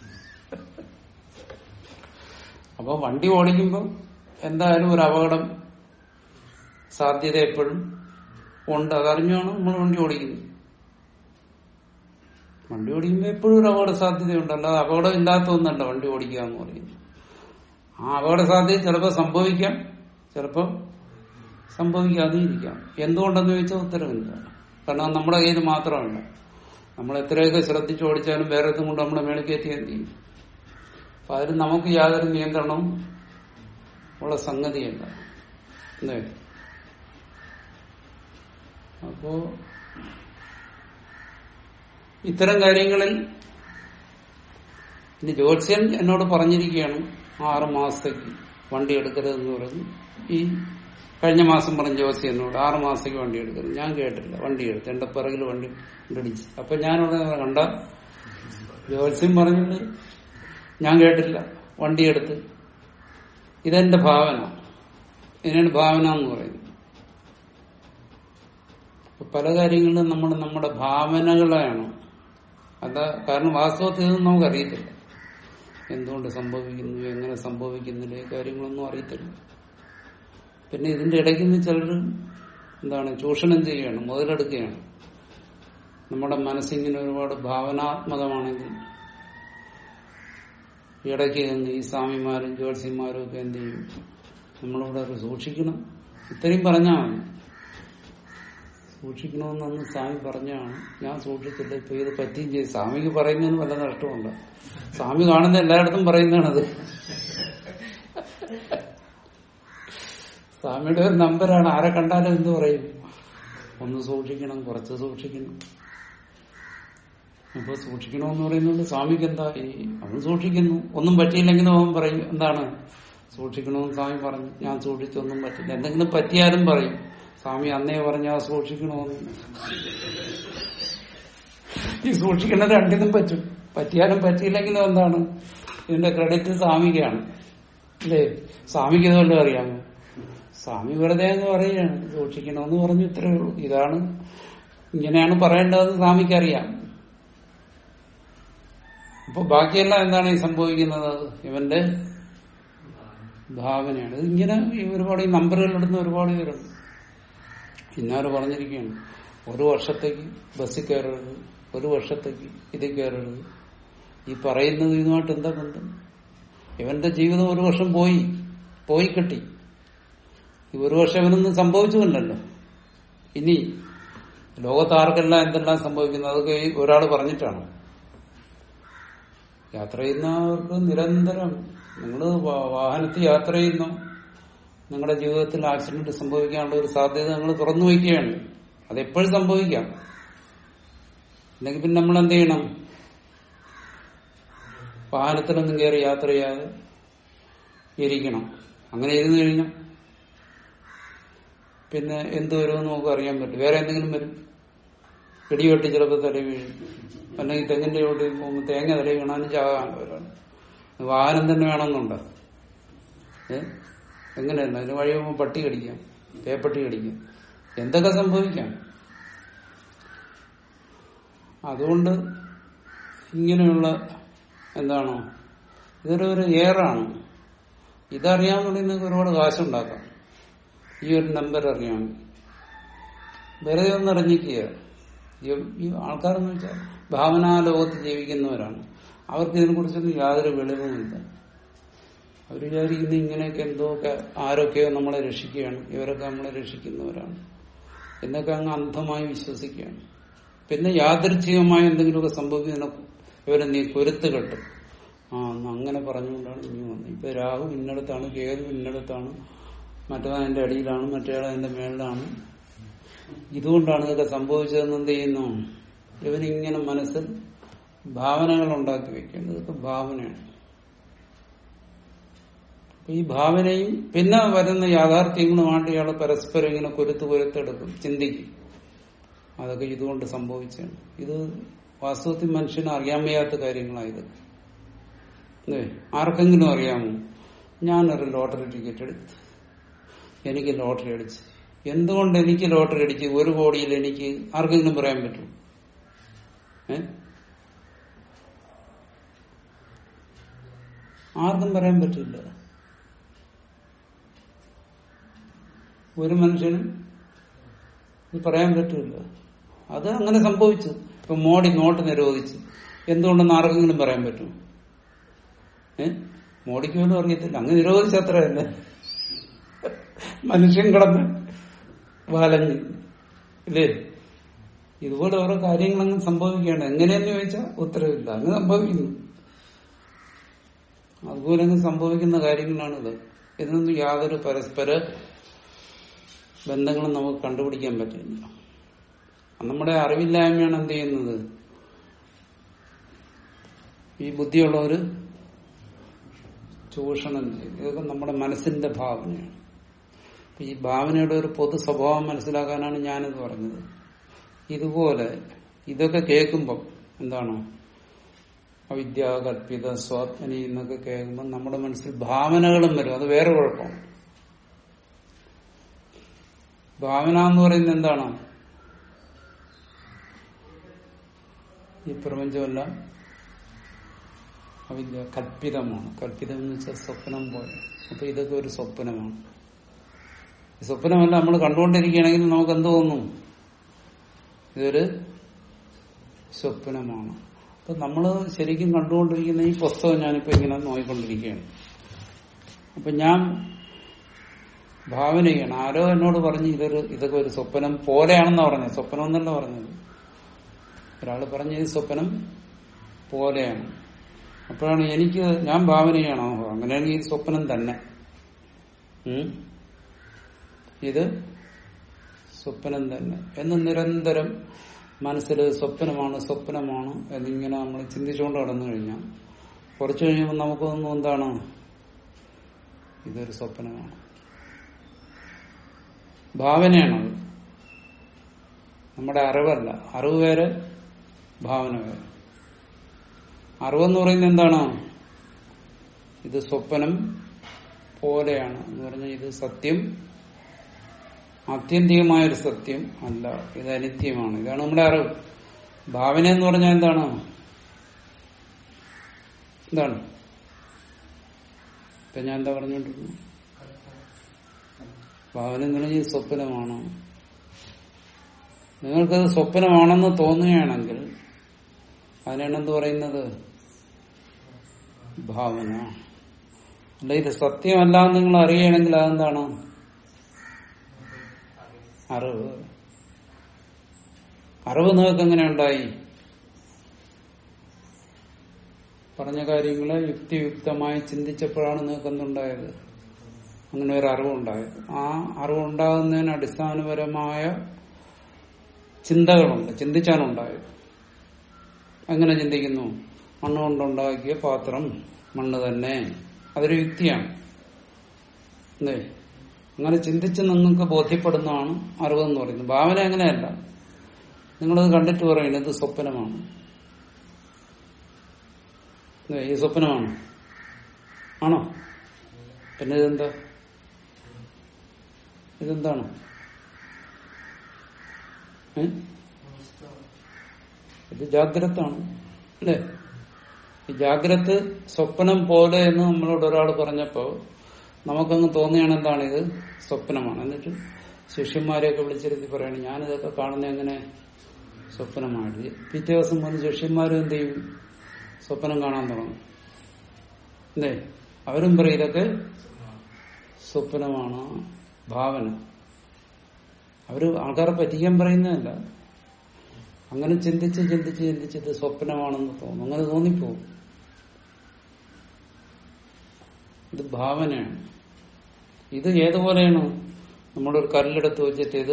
അപ്പൊ വണ്ടി ഓടിക്കുമ്പോൾ എന്തായാലും ഒരു അപകടം സാധ്യത എപ്പോഴും ഉണ്ട് അതറിഞ്ഞാണ് നമ്മൾ വണ്ടി ഓടിക്കുന്നത് വണ്ടി ഓടിക്കുമ്പോൾ എപ്പോഴും ഒരു അപകട സാധ്യതയുണ്ട് അല്ലാതെ അപകടം ഇല്ലാത്ത ഒന്നല്ല വണ്ടി ഓടിക്കുക എന്ന് പറയുന്നത് ആ അപകട സാധ്യത ചിലപ്പോൾ സംഭവിക്കാം ചിലപ്പോൾ സംഭവിക്കാതെ ഇരിക്കാം എന്തുകൊണ്ടെന്ന് ചോദിച്ചാൽ ഉത്തരവില്ല കാരണം അത് നമ്മുടെ കയ്യിൽ മാത്രമല്ല നമ്മൾ എത്രയൊക്കെ ശ്രദ്ധിച്ച് ഓടിച്ചാലും വേറെ ഒന്നും കൊണ്ട് നമ്മളെ മേളിൽ കയറ്റി എന്ത് ചെയ്യും അപ്പൊ അതിന് നമുക്ക് യാതൊരു നിയന്ത്രണവും ഉള്ള സംഗതിയല്ല അല്ലേ അപ്പോ ഇത്തരം കാര്യങ്ങളിൽ ഇനി ജ്യോത്സ്യൻ എന്നോട് പറഞ്ഞിരിക്കുകയാണ് ആറ് മാസത്തേക്ക് വണ്ടി എടുക്കരുതെന്ന് പറഞ്ഞു ഈ കഴിഞ്ഞ മാസം പറഞ്ഞ ജ്യോത്സ്യൻ എന്നോട് ആറ് മാസത്തേക്ക് വണ്ടി എടുക്കരുത് ഞാൻ കേട്ടില്ല വണ്ടി എടുത്ത് എന്റെ പിറകിൽ വണ്ടി ഇടിച്ച് അപ്പൊ ഞാനിവിടെ കണ്ട ജ്യോത്സ്യം പറഞ്ഞിട്ട് ഞാൻ കേട്ടില്ല വണ്ടി എടുത്ത് ഇതെന്റെ ഭാവന ഇതിനാണ് ഭാവന എന്ന് പറയുന്നത് അപ്പൊ പല കാര്യങ്ങളിലും നമ്മൾ നമ്മുടെ ഭാവനകളെയാണ് അല്ല കാരണം വാസ്തവത്തിൽ ഇതൊന്നും നമുക്കറിയത്തില്ല എന്തുകൊണ്ട് സംഭവിക്കുന്നു എങ്ങനെ സംഭവിക്കുന്നില്ല ഈ കാര്യങ്ങളൊന്നും അറിയത്തില്ല പിന്നെ ഇതിന്റെ ഇടയ്ക്ക് നിന്ന് ചിലർ എന്താണ് ചൂഷണം ചെയ്യുകയാണ് മുതലെടുക്കുകയാണ് നമ്മുടെ മനസ്സിങ്ങനെ ഒരുപാട് ഭാവനാത്മകമാണെങ്കിൽ ഇടയ്ക്ക് നിന്ന് ഈ സ്വാമിമാരും ജ്യോത്സ്യന്മാരും ഒക്കെ എന്ത് ചെയ്യും നമ്മളിവിടെ ഒരു സൂക്ഷിക്കണം ഇത്രയും പറഞ്ഞാൽ മതി സൂക്ഷിക്കണമെന്നൊന്ന് സ്വാമി പറഞ്ഞാണ് ഞാൻ സൂക്ഷിച്ചില്ല ഇപ്പൊ ഇത് പറ്റുകയും ചെയ്തു സ്വാമിക്ക് പറയുന്നതിന് വല്ല നഷ്ടമുണ്ട് സ്വാമി കാണുന്ന എല്ലായിടത്തും പറയുന്നതാണത് സ്വാമിയുടെ ഒരു നമ്പറാണ് ആരെ കണ്ടാലും എന്ത് പറയും ഒന്ന് സൂക്ഷിക്കണം കുറച്ച് സൂക്ഷിക്കണം അപ്പൊ സൂക്ഷിക്കണമെന്ന് പറയുന്നത് സ്വാമിക്ക് എന്താ ഈ അവൻ സൂക്ഷിക്കുന്നു ഒന്നും പറ്റിയില്ലെങ്കിലും അവൻ പറയും എന്താണ് സൂക്ഷിക്കണമെന്ന് സ്വാമി പറഞ്ഞു ഞാൻ സൂക്ഷിച്ചൊന്നും പറ്റില്ല എന്തെങ്കിലും പറ്റിയാലും പറയും സ്വാമി അന്നേ പറഞ്ഞ സൂക്ഷിക്കണമെന്ന് ഈ സൂക്ഷിക്കുന്നത് രണ്ടിനും പറ്റും പറ്റിയാലും പറ്റിയില്ലെങ്കിലും എന്താണ് ഇതിന്റെ ക്രെഡിറ്റ് സ്വാമിക്കാണ് അല്ലേ സ്വാമിക്ക് ഇതുകൊണ്ട് അറിയാമോ സ്വാമി വെറുതെ അങ്ങ് പറയുകയാണ് സൂക്ഷിക്കണമെന്ന് പറഞ്ഞു ഇത്രയേ ഉള്ളൂ ഇതാണ് ഇങ്ങനെയാണ് പറയേണ്ടതെന്ന് സ്വാമിക്ക് അറിയാം അപ്പൊ ബാക്കിയെല്ലാം എന്താണ് ഈ സംഭവിക്കുന്നത് ഇവന്റെ ഭാവനയാണ് ഇത് ഇങ്ങനെ ഈ ഒരുപാട് ഈ നമ്പറുകൾ ഇടുന്ന ഒരുപാട് പേരുണ്ട് ഇന്നാര് പറഞ്ഞിരിക്കുകയാണ് ഒരു വർഷത്തേക്ക് ബസ്സിൽ കയറരുത് ഒരു വർഷത്തേക്ക് ഇതിൽ കയറരുത് ഈ പറയുന്നത് ഇതുമായിട്ട് എന്താ ബന്ധം ഇവന്റെ ജീവിതം ഒരു വർഷം പോയി പോയി കിട്ടി ഈ ഒരു വർഷം ഇവനൊന്നും സംഭവിച്ചുമില്ലല്ലോ ഇനി ലോകത്ത് ആർക്കെല്ലാം എന്തെല്ലാം സംഭവിക്കുന്നത് അതൊക്കെ ഈ ഒരാൾ പറഞ്ഞിട്ടാണ് യാത്ര ചെയ്യുന്നവർക്ക് നിരന്തരം നിങ്ങൾ വാഹനത്തിൽ യാത്ര ചെയ്യുന്നു നിങ്ങളുടെ ജീവിതത്തിൽ ആക്സിഡന്റ് സംഭവിക്കാനുള്ള ഒരു സാധ്യത നിങ്ങൾ തുറന്നു വയ്ക്കുകയാണ് അതെപ്പോഴും സംഭവിക്കാം അല്ലെങ്കിൽ പിന്നെ നമ്മൾ എന്ത് ചെയ്യണം വാഹനത്തിലൊന്നും കയറി യാത്ര ചെയ്യാതെ ഇരിക്കണം അങ്ങനെ ഇരുന്ന് കഴിഞ്ഞാൽ പിന്നെ എന്ത് വരുമെന്ന് നമുക്ക് അറിയാൻ പറ്റും വേറെ എന്തെങ്കിലും വരും ഇടിവെട്ടി ചിലപ്പോൾ തല വീഴും അല്ലെങ്കിൽ തെങ്ങിന്റെ ചോട്ടിൽ പോകുമ്പോൾ തേങ്ങ തല വീണാലും ചാകാൻ ഒരാൾ വാഹനം തന്നെ വേണമെന്നുണ്ടോ ഏ എങ്ങനെയല്ല അതിന് വഴി പോകുമ്പോൾ പട്ടി കടിക്കാം പേപ്പട്ടി കടിക്കാം എന്തൊക്കെ സംഭവിക്കാം അതുകൊണ്ട് ഇങ്ങനെയുള്ള എന്താണോ ഇതൊരു ഒരു ഏറാണ് ഇതറിയാൻ വേണ്ടി നിങ്ങൾക്ക് ഒരുപാട് കാശുണ്ടാക്കാം ഈ ഒരു നമ്പർ അറിയാമെങ്കിൽ വെറുതെ ഒന്ന് അറിഞ്ഞിക്കുക ഈ- ഈ ആൾക്കാരെന്ന് വെച്ചാൽ ഭാവനാലോകത്ത് ജീവിക്കുന്നവരാണ് അവർക്ക് ഇതിനെക്കുറിച്ചൊന്നും യാതൊരു വെളിവുമില്ല അവർ വിചാരിക്കുന്ന ഇങ്ങനെയൊക്കെ എന്തോക്കെ ആരൊക്കെയോ നമ്മളെ രക്ഷിക്കുകയാണ് ഇവരൊക്കെ നമ്മളെ രക്ഷിക്കുന്നവരാണ് എന്നൊക്കെ അങ്ങ് അന്ധമായി വിശ്വസിക്കുകയാണ് പിന്നെ യാദൃച്ഛികമായ എന്തെങ്കിലുമൊക്കെ സംഭവിക്കുന്നതിനെ ഇവരെ നീ കുരുത്ത് കെട്ടും ആ എന്നാ അങ്ങനെ പറഞ്ഞുകൊണ്ടാണ് ഇനി വന്നത് ഇപ്പൊ രാഹു ഇന്നടത്താണ് കേതു ഇന്നടത്താണ് മറ്റവൻ അതിന്റെ അടിയിലാണ് മറ്റേ അതിന്റെ മേളിലാണ് ഇതുകൊണ്ടാണ് ഇതൊക്കെ സംഭവിച്ചതെന്ന് എന്ത് ചെയ്യുന്നു ഇവനിങ്ങനെ മനസ്സിൽ ഭാവനകൾ ഉണ്ടാക്കി വെക്കുന്നത് ഇതൊക്കെ ഭാവനയാണ് അപ്പൊ ഈ ഭാവനയും പിന്നെ വരുന്ന യാഥാർത്ഥ്യങ്ങളുമായിട്ട് ഇയാൾ പരസ്പരം ഇങ്ങനെ കുരുത്ത് കുരുത്തെടുക്കും ചിന്തിക്കും അതൊക്കെ ഇതുകൊണ്ട് സംഭവിച്ചാണ് ഇത് വാസ്തവത്തിൽ മനുഷ്യന് അറിയാൻ വയ്യാത്ത കാര്യങ്ങളായത് അല്ലേ ആർക്കെങ്കിലും അറിയാമോ ഞാനൊരു ലോട്ടറി ടിക്കറ്റ് എടുത്ത് എനിക്ക് ലോട്ടറി അടിച്ച് എന്തുകൊണ്ട് എനിക്ക് ലോട്ടറി അടിച്ച് ഒരു കോടിയിൽ എനിക്ക് ആർക്കെങ്കിലും പറയാൻ പറ്റും ഏ ആർക്കും പറയാൻ പറ്റില്ല ഒരു മനുഷ്യനും ഇത് പറയാൻ പറ്റില്ല അത് അങ്ങനെ സംഭവിച്ചു ഇപ്പൊ മോഡി നോട്ട് നിരോധിച്ചു എന്തുകൊണ്ടെന്ന് ആർക്കെങ്കിലും പറയാൻ പറ്റും ഏ മോഡിക്ക് പോലും അറിയത്തില്ല അങ്ങ് നിരോധിച്ച അത്രയല്ലേ മനുഷ്യൻ കിടന്ന് വലഞ്ഞ് ഇല്ലേ ഇതുപോലെ ഓരോ കാര്യങ്ങൾ അങ്ങ് സംഭവിക്കുകയാണ് എങ്ങനെയെന്ന് ചോദിച്ചാൽ ഉത്തരവില്ല അങ്ങ് സംഭവിക്കുന്നു അതുപോലെ അങ്ങ് സംഭവിക്കുന്ന കാര്യങ്ങളാണിത് ഇതിനൊന്നും യാതൊരു പരസ്പര ബന്ധങ്ങളും നമുക്ക് കണ്ടുപിടിക്കാൻ പറ്റില്ല നമ്മുടെ അറിവില്ലായ്മയാണ് എന്ത് ചെയ്യുന്നത് ഈ ബുദ്ധിയുള്ളവര് ചൂഷണം ചെയ്യും ഇതൊക്കെ നമ്മുടെ മനസ്സിന്റെ ഭാവനയാണ് അപ്പൊ ഈ ഭാവനയുടെ ഒരു പൊതു സ്വഭാവം മനസ്സിലാക്കാനാണ് ഞാനിത് പറഞ്ഞത് ഇതുപോലെ ഇതൊക്കെ കേൾക്കുമ്പം എന്താണ് അവിദ്യ കൽപ്പിത സ്വാത്മനി എന്നൊക്കെ കേൾക്കുമ്പോൾ നമ്മുടെ മനസ്സിൽ ഭാവനകളും വരും അത് വേറെ കുഴപ്പമാണ് ഭാവന എന്ന് പറയുന്നത് എന്താണ് ഈ പ്രപഞ്ചമെല്ലാം അവിദ്യ കൽപ്പിതമാണ് കൽപ്പിതം എന്ന് വെച്ചാൽ സ്വപ്നം പോലെ അപ്പൊ ഇതൊക്കെ ഒരു സ്വപ്നമാണ് ഈ സ്വപ്നമല്ല നമ്മൾ കണ്ടുകൊണ്ടിരിക്കുകയാണെങ്കിൽ നമുക്ക് എന്ത് തോന്നും ഇതൊരു സ്വപ്നമാണ് അപ്പൊ നമ്മൾ ശരിക്കും കണ്ടുകൊണ്ടിരിക്കുന്ന ഈ പുസ്തകം ഞാനിപ്പോ ഇങ്ങനെ നോക്കിക്കൊണ്ടിരിക്കുകയാണ് അപ്പൊ ഞാൻ ഭാവന ചെയ്യണം ആരോ എന്നോട് പറഞ്ഞ് ഇതൊരു ഇതൊക്കെ ഒരു സ്വപ്നം പോലെയാണെന്നാ പറഞ്ഞത് സ്വപ്നം എന്നല്ല പറഞ്ഞത് ഒരാൾ പറഞ്ഞ ഈ സ്വപ്നം പോലെയാണ് അപ്പോഴാണ് എനിക്ക് ഞാൻ ഭാവന ചെയ്യണം ഓഹോ അങ്ങനെയാണെങ്കിൽ ഈ സ്വപ്നം തന്നെ ഉം. ഇത് സ്വപ്നം തന്നെ എന്ന് നിരന്തരം മനസ്സിൽ സ്വപ്നമാണ് സ്വപ്നമാണ് എന്നിങ്ങനെ നമ്മൾ ചിന്തിച്ചുകൊണ്ട് കടന്നു കഴിഞ്ഞാൽ കുറച്ചു കഴിയുമ്പോൾ നമുക്കൊന്നും എന്താണ് ഇതൊരു സ്വപ്നമാണ് ഭാവനയാണത് നമ്മുടെ അറിവല്ല അറിവ് വേറെ ഭാവന വേറെ അറിവെന്ന് പറയുന്നത് എന്താണ് ഇത് സ്വപ്നം പോലെയാണ് എന്ന് പറഞ്ഞാൽ ഇത് സത്യം ആത്യന്തികമായൊരു സത്യം അല്ല ഇത് അനിത്യമാണ് ഇതാണ് നമ്മുടെ അറിവ് ഭാവന എന്ന് പറഞ്ഞാൽ എന്താണ് എന്താണ് ഇപ്പൊ ഞാൻ എന്താ പറഞ്ഞുകൊണ്ടിരുന്നു ഭാവന എന്ന് പറഞ്ഞാൽ ഇത് സ്വപ്നമാണ് നിങ്ങൾക്കത് സ്വപ്നമാണെന്ന് തോന്നുകയാണെങ്കിൽ അതിനാണ് എന്ത് പറയുന്നത് ഭാവന അല്ല ഇത് സത്യമല്ല എന്ന് നിങ്ങൾ അറിയുകയാണെങ്കിൽ അതെന്താണ് അറിവ് അറിവ് നിങ്ങൾക്ക് എങ്ങനെ ഉണ്ടായി പറഞ്ഞ കാര്യങ്ങളെ യുക്തിയുക്തമായി ചിന്തിച്ചപ്പോഴാണ് നിങ്ങൾക്ക് എന്തുണ്ടായത് അങ്ങനെ ഒരു അറിവുണ്ടായത് ആ അറിവുണ്ടാകുന്നതിന് അടിസ്ഥാനപരമായ ചിന്തകളുണ്ട് ചിന്തിച്ചാണുണ്ടായത് എങ്ങനെ ചിന്തിക്കുന്നു മണ്ണ് കൊണ്ടുണ്ടാക്കിയ പാത്രം മണ്ണ് തന്നെ അതൊരു യുക്തിയാണ് അല്ലേ അങ്ങനെ ചിന്തിച്ച് നിങ്ങൾക്ക് ബോധ്യപ്പെടുന്നതാണ് അറിവെന്ന് പറയുന്നത് ഭാവന അങ്ങനെയല്ല നിങ്ങളത് കണ്ടിട്ട് പറയുന്നത് ഇത് സ്വപ്നമാണ് അല്ലേ, ഈ സ്വപ്നമാണ് ആണോ പിന്നെ ഇതെന്താ ഇതെന്താണ് ഏ? ഇത് ജാഗ്രതാണ് അല്ലേ ഈ ജാഗ്രത് സ്വപ്നം പോലെ എന്ന് നമ്മളോട് ഒരാൾ പറഞ്ഞപ്പോ നമുക്കങ്ങ് തോന്നിയാണ് എന്താണ് ഇത് സ്വപ്നമാണ് എന്നിട്ട് ശിഷ്യന്മാരെയൊക്കെ വിളിച്ചിരുത്തി പറയണം ഞാനിതൊക്കെ കാണുന്ന എങ്ങനെ സ്വപ്നമായിട്ട് പിറ്റേ ദിവസം വന്ന് ശിഷ്യന്മാരും എന്ത് ചെയ്യും സ്വപ്നം കാണാൻ തുടങ്ങും അല്ലേ അവരും പറയും ഇതൊക്കെ സ്വപ്നമാണ് ഭാവന അവര് ആൾക്കാരെ പറ്റിക്കാൻ പറയുന്നതല്ല അങ്ങനെ ചിന്തിച്ച് ചിന്തിച്ച് ചിന്തിച്ചിട്ട് സ്വപ്നമാണെന്ന് തോന്നും അങ്ങനെ തോന്നിപ്പോവും ഇത് ഭാവനയാണ് ഇത് ഏതുപോലെയാണ് നമ്മളൊരു കല്ലെടുത്ത് വെച്ചിട്ട് ഇത്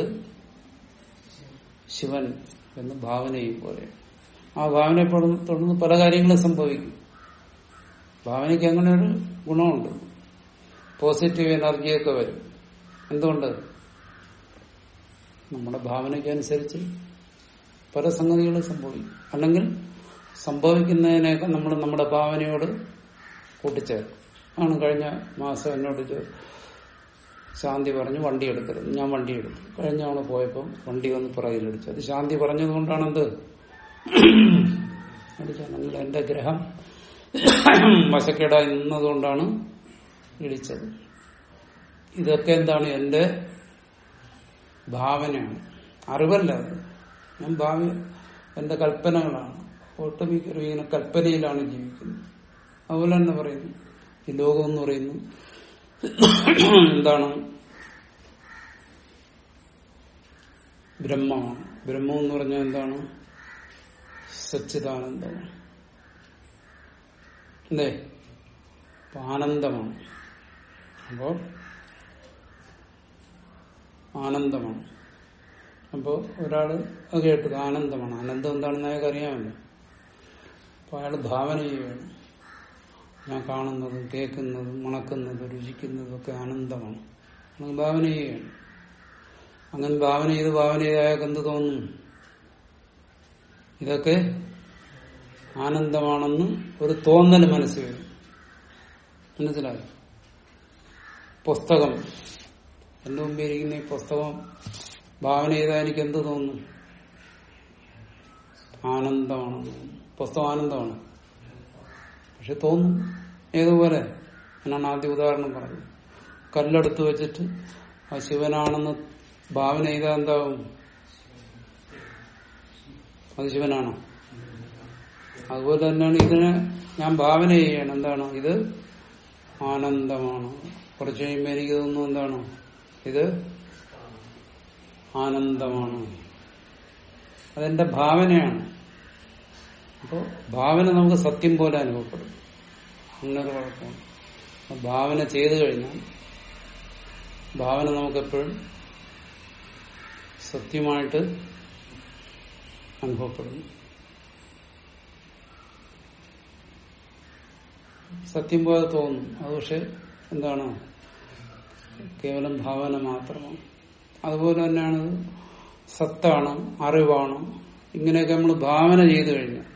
ശിവൻ എന്ന് ഭാവന ചെയ്യും പോലെ ആ ഭാവനയെ തുടർന്ന് തുടർന്ന് പല കാര്യങ്ങളും സംഭവിക്കും ഭാവനയ്ക്ക് അങ്ങനെ ഒരു ഗുണമുണ്ട് പോസിറ്റീവ് എനർജിയൊക്കെ വരും എന്തുകൊണ്ട് നമ്മുടെ ഭാവനയ്ക്ക് അനുസരിച്ച് പല സംഗതികളും സംഭവിക്കും അല്ലെങ്കിൽ സംഭവിക്കുന്നതിനെയൊക്കെ നമ്മൾ നമ്മുടെ ഭാവനയോട് കൂട്ടിച്ചേർക്കും ആണ് കഴിഞ്ഞ മാസം എന്നോട് ചോ- ശാന്തി പറഞ്ഞു വണ്ടി എടുക്കരുത് ഞാൻ വണ്ടി എടുത്തു കഴിഞ്ഞ തവണ പോയപ്പോൾ വണ്ടി വന്ന് പുറകിലടിച്ചു അത് ശാന്തി പറഞ്ഞതുകൊണ്ടാണെന്ത് അടിച്ചാണെങ്കിൽ എന്റെ ഗ്രഹം വശക്കേടായി നിന്നതുകൊണ്ടാണ് ഇടിച്ചത് ഇതൊക്കെ എന്താണ് എന്റെ ഭാവനയാണ് അറിവല്ല അത് ഞാൻ ഭാവി എന്റെ കൽപ്പനകളാണ് ഒട്ടുമിക്കലും ഇങ്ങനെ കൽപ്പനയിലാണ് ജീവിക്കുന്നത് അതുപോലെ തന്നെ പറയുന്നു ഈ ലോകം എന്ന് പറയുന്നു എന്താണ് ബ്രഹ്മമാണ് ബ്രഹ്മം എന്ന് പറഞ്ഞാൽ എന്താണ് സച്ചിദാനന്ദമാണ് അല്ലേ അപ്പൊ ആനന്ദമാണ് അപ്പോ ആനന്ദമാണ് അപ്പോ ഒരാള് അത് കേട്ടത് ആനന്ദമാണ് ആനന്ദം എന്താണെന്ന് അയാൾക്ക് അറിയാമല്ലോ അപ്പൊ അയാൾ ഭാവന ചെയ്യുകയാണ് ഞാൻ കാണുന്നതും കേൾക്കുന്നതും മണക്കുന്നതും രുചിക്കുന്നതും ഒക്കെ ആനന്ദമാണ് അങ്ങനെ ഭാവന ചെയ്യുകയാണ് അങ്ങനെ ഭാവന ചെയ്ത് ഭാവന ചെയ്ത് അയാൾക്ക് എന്ത് തോന്നുന്നു ഇതൊക്കെ ആനന്ദമാണെന്ന് ഒരു തോന്നൽ മനസ്സിൽ വരും മനസ്സിലായോ പുസ്തകം എന്റെ മുമ്പിൽ ഇരിക്കുന്ന ഈ പുസ്തകം ഭാവന ചെയ്താൽ എനിക്ക് എന്ത് തോന്നും ആനന്ദമാണ് പുസ്തകം ആനന്ദമാണ് പക്ഷെ തോന്നും ഏതുപോലെ എന്നാണ് ആദ്യ ഉദാഹരണം പറഞ്ഞത് കല്ലെടുത്ത് വെച്ചിട്ട് ആ ശിവനാണെന്ന് ഭാവന ചെയ്താൽ എന്താവും അത് ശിവനാണോ അതുപോലെ തന്നെയാണ് ഇതിനെ ഞാൻ ഭാവന ചെയ്യണം എന്താണ് ഇത് ആനന്ദമാണ് കുറച്ച് കഴിയുമ്പോൾ എനിക്ക് തോന്നുന്നു എന്താണ് ഇത് ആനന്ദമാണ് അതെന്റെ ഭാവനയാണ് അപ്പോൾ ഭാവന നമുക്ക് സത്യം പോലെ അനുഭവപ്പെടും അങ്ങനൊരു കുഴപ്പമാണ് അപ്പൊ ഭാവന ചെയ്തു കഴിഞ്ഞാൽ ഭാവന നമുക്കെപ്പോഴും സത്യമായിട്ട് അനുഭവപ്പെടുന്നു സത്യം പോലെ തോന്നും അത് പക്ഷെ എന്താണ് കേവലം ഭാവന മാത്രമാണ് അതുപോലെ തന്നെയാണ് ഇത് സത്താണ് അറിവാണ് ഇങ്ങനെയൊക്കെ നമ്മൾ ഭാവന ചെയ്തു കഴിഞ്ഞാൽ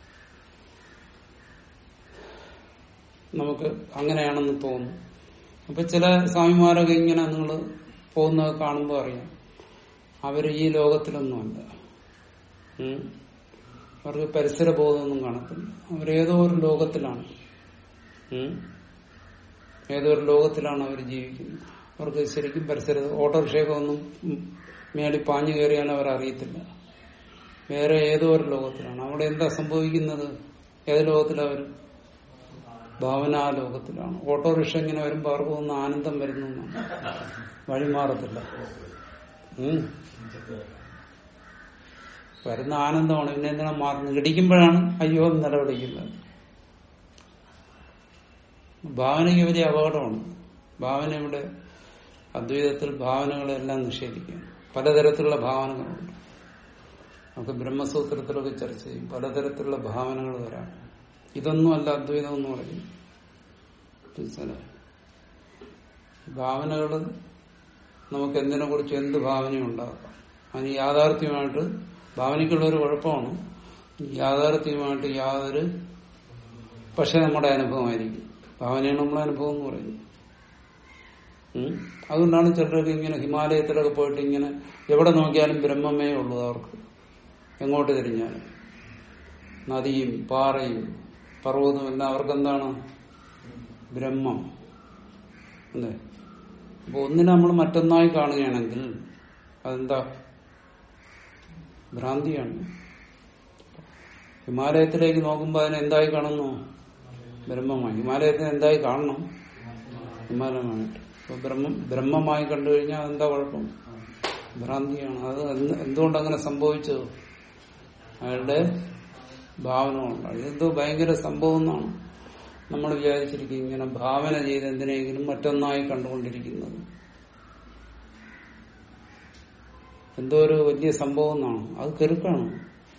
നമുക്ക് അങ്ങനെയാണെന്ന് തോന്നും അപ്പൊ ചില സ്വാമിമാരൊക്കെ ഇങ്ങനെ നിങ്ങൾ പോകുന്നത് കാണുമ്പോൾ അറിയാം അവര് ഈ ലോകത്തിലൊന്നുമല്ല ഉം. അവർക്ക് പരിസര ബോധമൊന്നും കാണത്തില്ല അവരേതോ ഒരു ലോകത്തിലാണ് ഉം. ഏതോ ഒരു ലോകത്തിലാണ് അവർ ജീവിക്കുന്നത് അവർക്ക് ശരിക്കും പരിസര ഓട്ടോറിക്ഷയൊക്കെ ഒന്നും ഉം മേളിൽ പാഞ്ഞു കയറിയാൽ അവർ അറിയത്തില്ല വേറെ ഏതോ ഒരു ലോകത്തിലാണ് അവിടെ എന്താ സംഭവിക്കുന്നത് ഏത് ലോകത്തിലവർ ഭാവനാ ലോകത്തിലാണ് ഓട്ടോറിക്ഷ ഇങ്ങനെ വരുമ്പോൾ അവർക്ക് ഒന്ന് ആനന്ദം വരുന്നു എന്നാണ്. വഴി മാറത്തില്ല ഉം. വരുന്ന ആനന്ദമാണ് പിന്നെ എന്തിനാ മാറുന്നത് ഇടിക്കുമ്പോഴാണ് അയ്യോ എന്ന് നിലവിളിക്കുന്നത് ഭാവനയ്ക്ക് വലിയ അപകടമാണ് ഭാവന ഇവിടെ അദ്വൈതത്തിൽ ഭാവനകളെല്ലാം നിഷേധിക്കുക പലതരത്തിലുള്ള ഭാവനകളുണ്ട് നമുക്ക് ബ്രഹ്മസൂത്രത്തിലൊക്കെ ചർച്ച ചെയ്യും പലതരത്തിലുള്ള ഭാവനകൾ വരാം ഇതൊന്നുമല്ല അദ്വൈതം എന്ന് പറയും മനസ്സിലായോ? ഭാവനകള് നമുക്ക് എന്തിനെ കുറിച്ച് എന്ത് ഭാവനയും ഉണ്ടാക്കാം അതിന് യാഥാർത്ഥ്യമായിട്ട് ഭാവനയ്ക്കുള്ള ഒരു കുഴപ്പമാണ് യാഥാർത്ഥ്യമായിട്ട് യാതൊരു പക്ഷെ നമ്മുടെ അനുഭവമായിരിക്കും ഭാവനയാണ് നമ്മളെ അനുഭവം എന്ന് പറയുന്നത് ഉം. അതുകൊണ്ടാണ് ചിലരൊക്കെ ഇങ്ങനെ ഹിമാലയത്തിലൊക്കെ പോയിട്ട് ഇങ്ങനെ എവിടെ നോക്കിയാലും ബ്രഹ്മമേ ഉള്ളൂ അവർക്ക് എങ്ങോട്ട് തിരിഞ്ഞാലും നദിയും പാറയും പർവ്വതവും എല്ലാം അവർക്കെന്താണ് ബ്രഹ്മം അല്ലേ അപ്പൊ ഒന്നിനെ നമ്മൾ മറ്റൊന്നായി കാണുകയാണെങ്കിൽ അതെന്താ ഭ്രാന്തിയാണ് ഹിമാലയത്തിലേക്ക് നോക്കുമ്പോൾ അതിനെ എന്തായി കാണുന്നു ബ്രഹ്മമായി ഹിമാലയത്തിന് എന്തായി കാണണം ഹിമാലയമായിട്ട് അപ്പൊ ബ്രഹ്മം ബ്രഹ്മമായി കണ്ടു കഴിഞ്ഞാൽ അതെന്താ കുഴപ്പം ഭ്രാന്തിയാണ് അത് എന്ത്- എന്തുകൊണ്ട് അങ്ങനെ സംഭവിച്ചത് അയാളുടെ ഭാവന കൊണ്ടാണ് ഇതെന്തോ ഭയങ്കര സംഭവം എന്നാണ് നമ്മൾ വിചാരിച്ചിരിക്കും ഇങ്ങനെ ഭാവന ചെയ്ത് എന്തിനെങ്കിലും മറ്റൊന്നായി കണ്ടുകൊണ്ടിരിക്കുന്നത് എന്തോ ഒരു വലിയ സംഭവം എന്നാണ് അത് കെറുക്കാണ്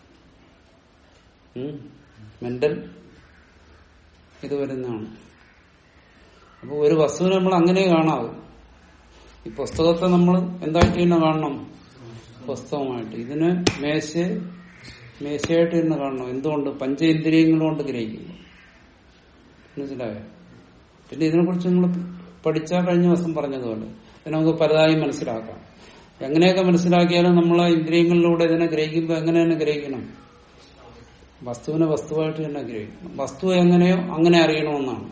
മെന്റൽ ഇത് വരുന്നതാണ് അപ്പൊ ഒരു വസ്തുവിനെ നമ്മൾ അങ്ങനെ കാണാവൂ ഈ പുസ്തകത്തെ നമ്മൾ എന്തായിട്ട് തന്നെ കാണണം പുസ്തകമായിട്ട് ഇതിന് മേശ മേശയായിട്ട് തന്നെ കാണണം എന്തുകൊണ്ട് പഞ്ചേന്ദ്രിയങ്ങൾ കൊണ്ട് ഗ്രഹിക്കുന്നു മനസ്സിലായോ പിന്നെ ഇതിനെക്കുറിച്ച് നിങ്ങൾ പഠിച്ചാൽ കഴിഞ്ഞ ദിവസം പറഞ്ഞതുപോലെ ഇതിനെ നമുക്ക് പലതായി മനസ്സിലാക്കാം എങ്ങനെയൊക്കെ മനസ്സിലാക്കിയാലും നമ്മളെ ഇന്ദ്രിയങ്ങളിലൂടെ ഇതിനെ ഗ്രഹിക്കുമ്പോൾ എങ്ങനെ തന്നെ ഗ്രഹിക്കണം വസ്തുവിനെ വസ്തുവായിട്ട് തന്നെ ഗ്രഹിക്കണം വസ്തു എങ്ങനെയോ അങ്ങനെ അറിയണമെന്നാണ്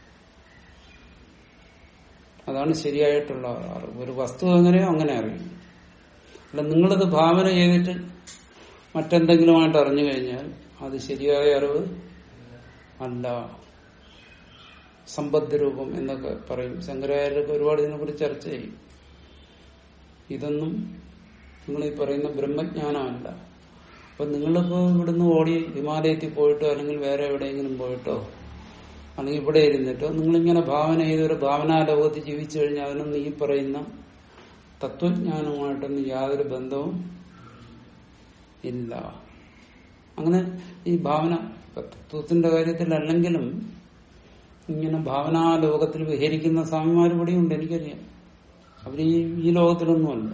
അതാണ് ശരിയായിട്ടുള്ള അറിവ് ഒരു വസ്തു എങ്ങനെയോ അങ്ങനെ അറിയണം അല്ല നിങ്ങളിത് ഭാവന ചെയ്തിട്ട് മറ്റെന്തെങ്കിലുമായിട്ട് അറിഞ്ഞു കഴിഞ്ഞാൽ അത് ശരിയായ അറിവ് അല്ല സമ്പദ് രൂപം എന്നൊക്കെ പറയും ശങ്കരാചാര്യരൊക്കെ ഒരുപാട് ഇതിനെക്കുറിച്ച് ചർച്ച ചെയ്യും ഇതൊന്നും നിങ്ങൾ ഈ പറയുന്ന ബ്രഹ്മജ്ഞാനമല്ല അപ്പൊ നിങ്ങളിപ്പോ ഇവിടുന്ന് ഓടി ഹിമാലയത്തിൽ പോയിട്ടോ അല്ലെങ്കിൽ വേറെ എവിടെയെങ്കിലും പോയിട്ടോ അല്ലെങ്കിൽ ഇവിടെ ഇരുന്നിട്ടോ നിങ്ങളിങ്ങനെ ഭാവന ചെയ്ത് ഒരു ഭാവനാ ലോകത്ത് ജീവിച്ചു കഴിഞ്ഞാൽ അതിനൊന്നും ഈ പറയുന്ന തത്വജ്ഞാനവുമായിട്ടൊന്നും യാതൊരു ബന്ധവും ഇല്ല അങ്ങനെ ഈ ഭാവന ഇപ്പൊ തത്വത്തിന്റെ കാര്യത്തിലല്ലെങ്കിലും ഇങ്ങനെ ഭാവനാ ലോകത്തിൽ വിഹരിക്കുന്ന സ്വാമിമാർ ഇവിടെയുണ്ട് എനിക്കറിയാം അവർ ഈ ഈ ലോകത്തിലൊന്നുമല്ല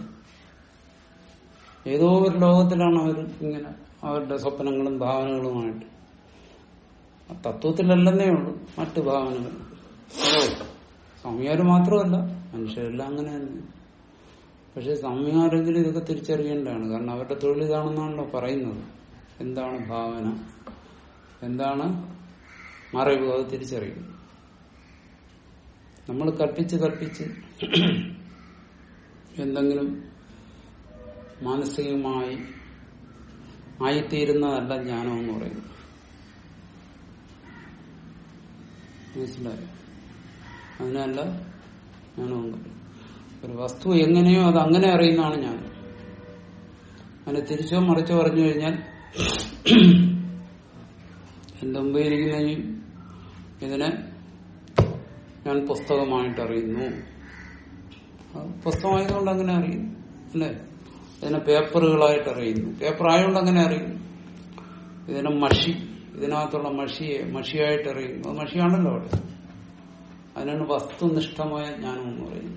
ഏതോ ഒരു ലോകത്തിലാണ് അവർ ഇങ്ങനെ അവരുടെ സ്വപ്നങ്ങളും ഭാവനകളുമായിട്ട് തത്വത്തിലല്ലെന്നേ ഉള്ളൂ മറ്റു ഭാവനകൾ സ്വാമിയാര് മാത്രമല്ല മനുഷ്യരെല്ലാം അങ്ങനെ തന്നെ പക്ഷെ സ്വാമിമാരെങ്കിലും ഇതൊക്കെ തിരിച്ചറിയേണ്ടതാണ് കാരണം അവരുടെ തൊഴിൽ ഇതാണെന്നാണല്ലോ പറയുന്നത് എന്താണ് ഭാവന എന്താണ് മറവ് അത് തിരിച്ചറിയും നമ്മൾ കൽപ്പിച്ച് കൽപ്പിച്ച് എന്തെങ്കിലും മാനസികമായി ആയിത്തീരുന്നതല്ല ജ്ഞാനം എന്ന് പറയുന്നത് മനസ്സിലായോ അതിനല്ല ജ്ഞാനം എന്ന് പറയുന്നത് ഒരു വസ്തു എങ്ങനെയോ അത് അങ്ങനെ അറിയുന്നതാണ് ഞാൻ അതിനെ തിരിച്ചോ മറിച്ചോ പറഞ്ഞു കഴിഞ്ഞാൽ എന്റെ മുമ്പേ ഇരിക്കുന്ന ഈ ഇതിനെ ഞാൻ പുസ്തകമായിട്ട് അറിയുന്നു അത് പുസ്തകമായതുകൊണ്ട് അങ്ങനെ അറിയുന്നു അല്ലേ ഇതിനെ പേപ്പറുകളായിട്ട് അറിയുന്നു പേപ്പർ ആയതുകൊണ്ട് അങ്ങനെ അറിയുന്നു ഇതിനെ മഷി ഇതിനകത്തുള്ള മഷിയെ മഷിയായിട്ട് അറിയുന്നു അത് മഷിയാണല്ലോ അവിടെ അതിനാണ് വസ്തുനിഷ്ഠമായ ജ്ഞാനം എന്ന് പറയുന്നത്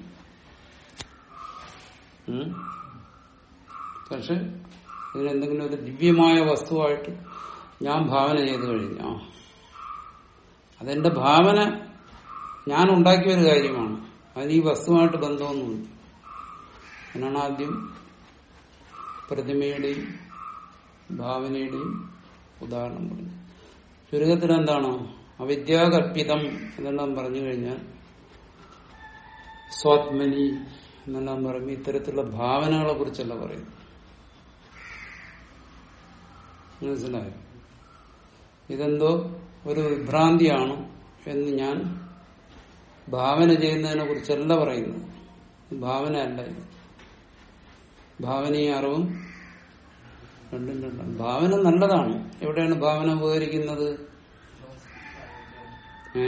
ഉം? പക്ഷെ ഇതിനെന്തെങ്കിലും ഒരു ദിവ്യമായ വസ്തുവായിട്ട് ഞാൻ ഭാവന ചെയ്തു കഴിഞ്ഞാ അതെന്റെ ഭാവന ഞാൻ ഉണ്ടാക്കിയ ഒരു കാര്യമാണ് അതിന് ഈ വസ്തുവായിട്ട് ബന്ധമൊന്നുമില്ല അതിനാണ് ആദ്യം പ്രതിമയുടെയും ഭാവനയുടെയും ഉദാഹരണം പറഞ്ഞു ചുരുക്കത്തിൽ എന്താണ് അവിദ്യാകൽപിതം എന്നെല്ലാം പറഞ്ഞു കഴിഞ്ഞാൽ സ്വാത്മനി എന്നെല്ലാം പറയുമ്പോൾ ഇത്തരത്തിലുള്ള ഭാവനകളെ കുറിച്ചല്ല പറയുന്നത് മനസ്സിലായോ ഇതെന്തോ ഒരു വിഭ്രാന്തിയാണ് എന്ന് ഞാൻ ഭാവന ചെയ്യുന്നതിനെ കുറിച്ചല്ല പറയുന്നത് ഭാവന അല്ല ഇത് ഭാവനയും അറിവും രണ്ടും രണ്ടാണ് ഭാവന നല്ലതാണ് എവിടെയാണ് ഭാവന ഉപകരിക്കുന്നത് ഏ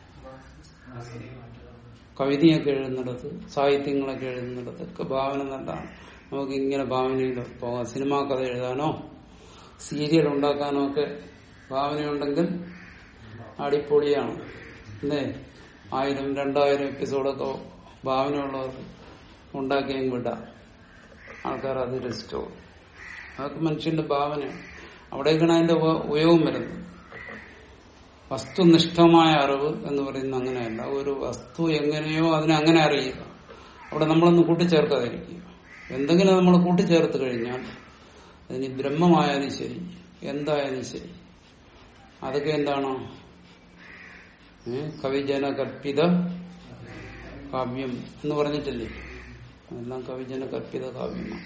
കവിതയൊക്കെ എഴുതുന്നിടത്ത് സാഹിത്യങ്ങളൊക്കെ എഴുതുന്നിടത്ത് ഒക്കെ ഭാവന നല്ലതാണ് നമുക്ക് ഇങ്ങനെ ഭാവനയിൽ പോകാം സിനിമാ കഥ എഴുതാനോ സീരിയൽ ഉണ്ടാക്കാനോ ഒക്കെ ഭാവനയുണ്ടെങ്കിൽ അടിപൊളിയാണ് അല്ലേ ആയിരം രണ്ടായിരം എപ്പിസോഡൊക്കെ ഭാവനയുള്ളവർ ഉണ്ടാക്കിയും വിടാം ആൾക്കാർ അത് രസിച്ചോ അതൊക്കെ മനുഷ്യന്റെ ഭാവനയാണ് അവിടേക്കാണ് അതിന്റെ ഉപ- ഉപയോഗം വരുന്നത് വസ്തുനിഷ്ഠമായ അറിവ് എന്ന് പറയുന്നത് അങ്ങനെയല്ല ഒരു വസ്തു എങ്ങനെയോ അതിനെ അങ്ങനെ അറിയുക അവിടെ നമ്മളൊന്ന് കൂട്ടിച്ചേർക്കാതിരിക്കുക എന്തെങ്കിലും നമ്മൾ കൂട്ടിച്ചേർത്ത് കഴിഞ്ഞാൽ അതിന് ബ്രഹ്മമായാലും ശരി എന്തായാലും ശരി അതൊക്കെ എന്താണോ ഏ? കവിജന കൽപ്പിത കാവ്യം എന്ന് പറഞ്ഞിട്ടില്ലേ അതെല്ലാം കവിജന കൽപ്പിത കാവ്യമാണ്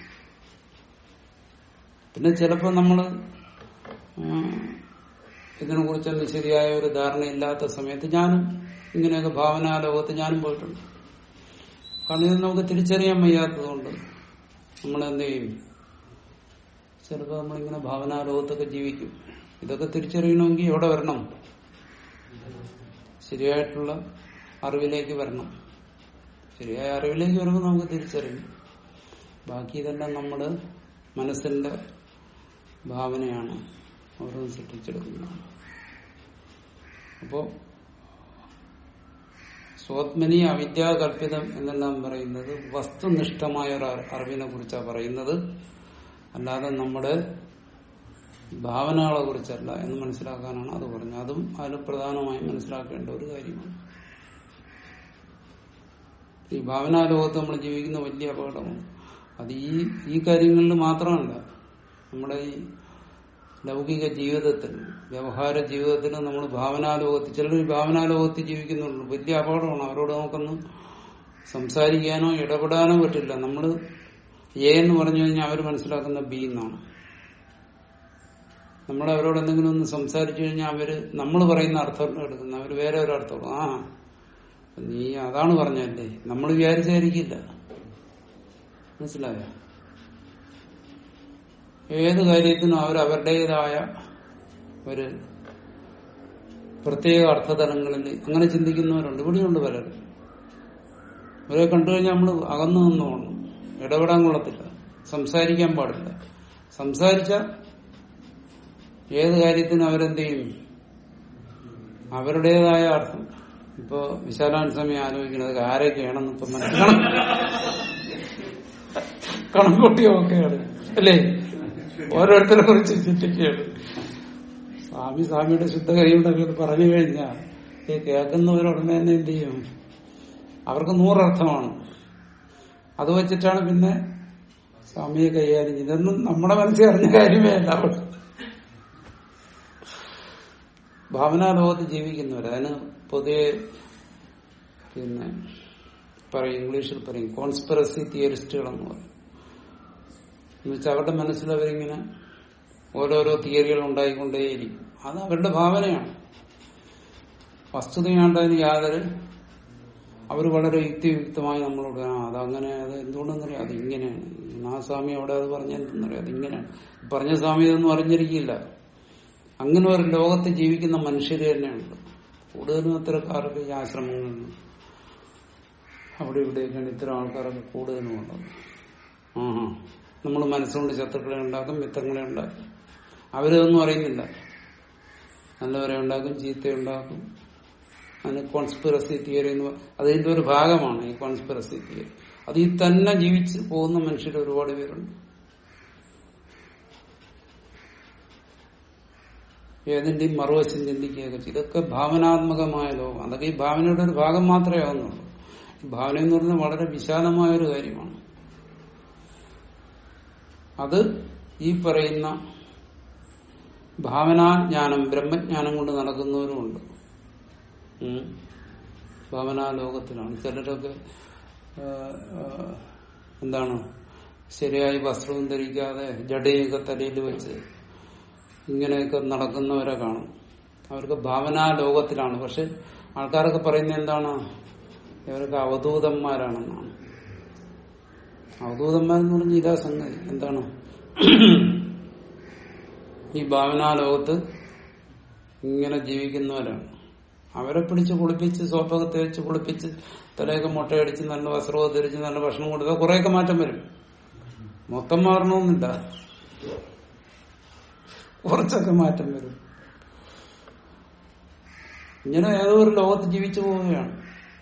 പിന്നെ ചിലപ്പോ നമ്മള് ഇതിനെ കുറിച്ചൊന്നും ശരിയായ ഒരു ധാരണയില്ലാത്ത സമയത്ത് ഞാനും ഇങ്ങനെയൊക്കെ ഭാവനാലോകത്ത് ഞാനും പോയിട്ടുണ്ട് കാരണം ഇത് നമുക്ക് തിരിച്ചറിയാൻ വയ്യാത്തതുകൊണ്ട് നമ്മൾ എന്ത് ചെയ്യും ചിലപ്പോൾ നമ്മളിങ്ങനെ ഭാവനാലോകത്തൊക്കെ ജീവിക്കും ഇതൊക്കെ തിരിച്ചറിയണമെങ്കിൽ എവിടെ വരണം ശരിയായിട്ടുള്ള അറിവിലേക്ക് വരണം ശരിയായ അറിവിലേക്ക് വരുമ്പോൾ നമുക്ക് തിരിച്ചറിയും ബാക്കി ഇതെല്ലാം നമ്മുടെ മനസ്സിന്റെ ഭാവനയാണ് ഓരോന്ന് സൃഷ്ടിച്ചെടുക്കുന്നതാണ് അപ്പോ സ്വാത്മനി അവിദ്യാകൽപിതം എന്നെല്ലാം പറയുന്നത് വസ്തുനിഷ്ഠമായ ഒരു അറി- അറിവിനെ കുറിച്ചാണ് പറയുന്നത് അല്ലാതെ നമ്മുടെ ഭാവനകളെ കുറിച്ചല്ല എന്ന് മനസ്സിലാക്കാനാണ് അത് പറഞ്ഞത് അതും അതിൽ പ്രധാനമായും മനസ്സിലാക്കേണ്ട ഒരു കാര്യമാണ് ഈ ഭാവനാലോകത്ത് നമ്മൾ ജീവിക്കുന്ന വലിയ അപകടമാണ് അത് ഈ ഈ കാര്യങ്ങളിൽ മാത്രമല്ല നമ്മുടെ ഈ ലൗകിക ജീവിതത്തിൽ വ്യവഹാര ജീവിതത്തിൽ നമ്മൾ ഭാവനാലോകത്ത് ചിലർ ഈ ഭാവനാലോകത്ത് ജീവിക്കുന്നുള്ളൂ വലിയ അപകടമാണ് അവരോട് നമുക്കൊന്നും സംസാരിക്കാനോ ഇടപെടാനോ പറ്റില്ല നമ്മൾ എ എന്ന് പറഞ്ഞു കഴിഞ്ഞാൽ അവർ മനസ്സിലാക്കുന്ന ബി എന്നാണ് നമ്മൾ അവരോട് എന്തെങ്കിലും ഒന്ന് സംസാരിച്ചു കഴിഞ്ഞാൽ അവര് നമ്മൾ പറയുന്ന അർത്ഥം എടുക്കുന്ന അവർ വേറെ ഒരു അർത്ഥം ആ നീ അതാണ് പറഞ്ഞല്ലേ നമ്മൾ വിചാരിച്ചായിരിക്കില്ല മനസ്സിലായോ ഏത് കാര്യത്തിനും അവർ അവരുടേതായ ഒരു പ്രത്യേക അർത്ഥതലങ്ങളിൽ അങ്ങനെ ചിന്തിക്കുന്നവരുണ്ട് ഇവിടെയുണ്ട് പലരും ഇവരെ കണ്ടു കഴിഞ്ഞാൽ നമ്മൾ അകന്നു നിന്നോണം ഇടപെടാൻ കൊള്ളത്തില്ല സംസാരിക്കാൻ പാടില്ല സംസാരിച്ച ഏത് കാര്യത്തിനും അവരെന്ത് ചെയ്യും അവരുടേതായ അർത്ഥം ഇപ്പോ വിശാലാൻ സമയം ആലോചിക്കുന്നത് ആരൊക്കെയാണെന്ന് ഇപ്പൊ മനസ്സിലാണ് കണക്കൂട്ടിയൊക്കെയാണ് അല്ലേ ഓരോരുത്തരെ കുറിച്ച് ചിന്തിക്കുകയാണ് സ്വാമി സ്വാമിയുടെ ശുദ്ധ കൈയുണ്ടൊക്കെ ഇത് പറഞ്ഞു കഴിഞ്ഞാൽ ഈ കേൾക്കുന്നവരുടനെ തന്നെ എന്ത് ചെയ്യും അവർക്ക് നൂറർത്ഥമാണ് അത് വെച്ചിട്ടാണ് പിന്നെ സ്വാമിയെ കൈകാര്യം ചെയ്തത് ഇതൊന്നും നമ്മുടെ മനസ്സിൽ അറിഞ്ഞ കാര്യമേ അല്ല അവിടെ ഭാവനാലോകത്ത് ജീവിക്കുന്നവർ അതിന് പൊതുവെ പിന്നെ പറയും ഇംഗ്ലീഷിൽ പറയും കോൺസ്പിറസി തിയറിസ്റ്റുകളെന്ന് പറയും എന്നുവെച്ചാൽ അവരുടെ മനസ്സിൽ അവരിങ്ങനെ ഓരോരോ തിയറികൾ ഉണ്ടായിക്കൊണ്ടേയിരിക്കും അത് അവരുടെ ഭാവനയാണ് വസ്തുതയാണ്ട് അതിന് യാതൊരു അവർ വളരെ യുക്തിയുക്തമായി നമ്മളോട് ആ അതങ്ങനെ അത് എന്തുകൊണ്ടെന്നറിയാം അത് ഇങ്ങനെയാണ് ആ സ്വാമി അവിടെ അത് പറഞ്ഞെന്തെന്നറിയാം അത് ഇങ്ങനെയാണ് പറഞ്ഞ സ്വാമി ഇതൊന്നും അറിഞ്ഞിരിക്കില്ല അങ്ങനെ ഒരു ലോകത്ത് ജീവിക്കുന്ന മനുഷ്യർ തന്നെയുണ്ട് കൂടുതലും അത്തരക്കാർക്ക് ഈ ആശ്രമങ്ങളിൽ അവിടെ ഇവിടെയൊക്കെയാണ് ഇത്തരം ആൾക്കാരൊക്കെ കൂടുതലും ഉള്ളത് ആഹാ നമ്മൾ മനസ്സുകൊണ്ട് ശത്രുക്കളെ ഉണ്ടാക്കും മിത്രങ്ങളെ ഉണ്ടാക്കും അവരതൊന്നും അറിയുന്നില്ല നല്ലവരെ ഉണ്ടാക്കും ചീത്ത ഉണ്ടാക്കും അതിന് കോൺസ്പിറസി തിയറി എന്ന് പറ- അതിന്റെ ഒരു ഭാഗമാണ് ഈ കോൺസ്പിറസി തിയറി അത് ഈ തന്നെ ജീവിച്ച് പോകുന്ന മനുഷ്യർ ഒരുപാട് പേരുണ്ട് ഏതിന്റെയും മറുവശം ചിന്തിക്കുകയൊക്കെ ചെയ്യും. ഇതൊക്കെ ഭാവനാത്മകമായ ലോകം അതൊക്കെ ഈ ഭാവനയുടെ ഒരു ഭാഗം മാത്രമേ ആവുന്നുള്ളൂ ഈ ഭാവന എന്ന് പറയുന്നത് വളരെ വിശാലമായ ഒരു കാര്യമാണ് അത് ഈ പറയുന്ന ഭാവനാജ്ഞാനം ബ്രഹ്മജ്ഞാനം കൊണ്ട് നടക്കുന്നവരുമുണ്ട് ഉം. ഭാവനാലോകത്തിലാണ് ചിലരൊക്കെ ആ, ആ, എന്താണ് ശരിയായി വസ്ത്രവും ധരിക്കാതെ ജടയൊക്കെ തലയിൽ വെച്ച് ഇങ്ങനെയൊക്കെ നടക്കുന്നവരെ കാണും അവർക്ക് ഭാവനാലോകത്തിലാണ് പക്ഷെ ആൾക്കാരൊക്കെ പറയുന്നത് എന്താണ് ഇവരൊക്കെ അവധൂതന്മാരാണെന്നാണ് അവധൂതന്മാരെന്ന് പറഞ്ഞ ഇതാ സംഗതി എന്താണ് ഈ ഭാവനാലോകത്ത് ഇങ്ങനെ ജീവിക്കുന്നവരാണ് അവരെ പിടിച്ച് കുളിപ്പിച്ച് സോപ്പൊക്കെ തേച്ച് കുളിപ്പിച്ച് തലയൊക്കെ മുട്ടയടിച്ച് നല്ല വസ്ത്രമൊക്കെ ധരിച്ച് നല്ല ഭക്ഷണം കൊടുത്താൽ കുറെയൊക്കെ മാറ്റം വരും മൊത്തം മാറണമെന്നില്ല കുറച്ചൊക്കെ മാറ്റം വരും ഇങ്ങനെ ഏതോ ഒരു ലോകത്ത് ജീവിച്ചു പോവുകയാണ്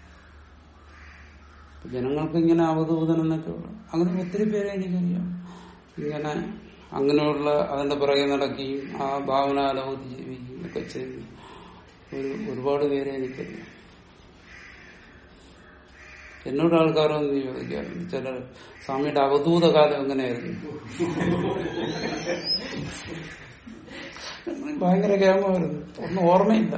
ജനങ്ങൾക്ക് ഇങ്ങനെ അവധൂതൻ എന്നൊക്കെ ഉള്ള- അങ്ങനെ ഒത്തിരി പേരെ എനിക്കറിയാം ഇങ്ങനെ അങ്ങനെയുള്ള അതിന്റെ പുറകെ നടക്കുകയും ആ ഭാവനാലോകത്ത് ജീവിക്കുകയും ഒക്കെ ചെയ്യും ഒരു ഒരുപാട് പേരെ എനിക്കറിയാം എന്നോട് ആൾക്കാരൊന്നും ചോദിക്കാറുണ്ട് ചിലർ സ്വാമിയുടെ അവധൂത കാലം എങ്ങനെയായിരുന്നു ഭയങ്കര കേമമായിരുന്നു ഒന്നും ഓർമ്മയില്ല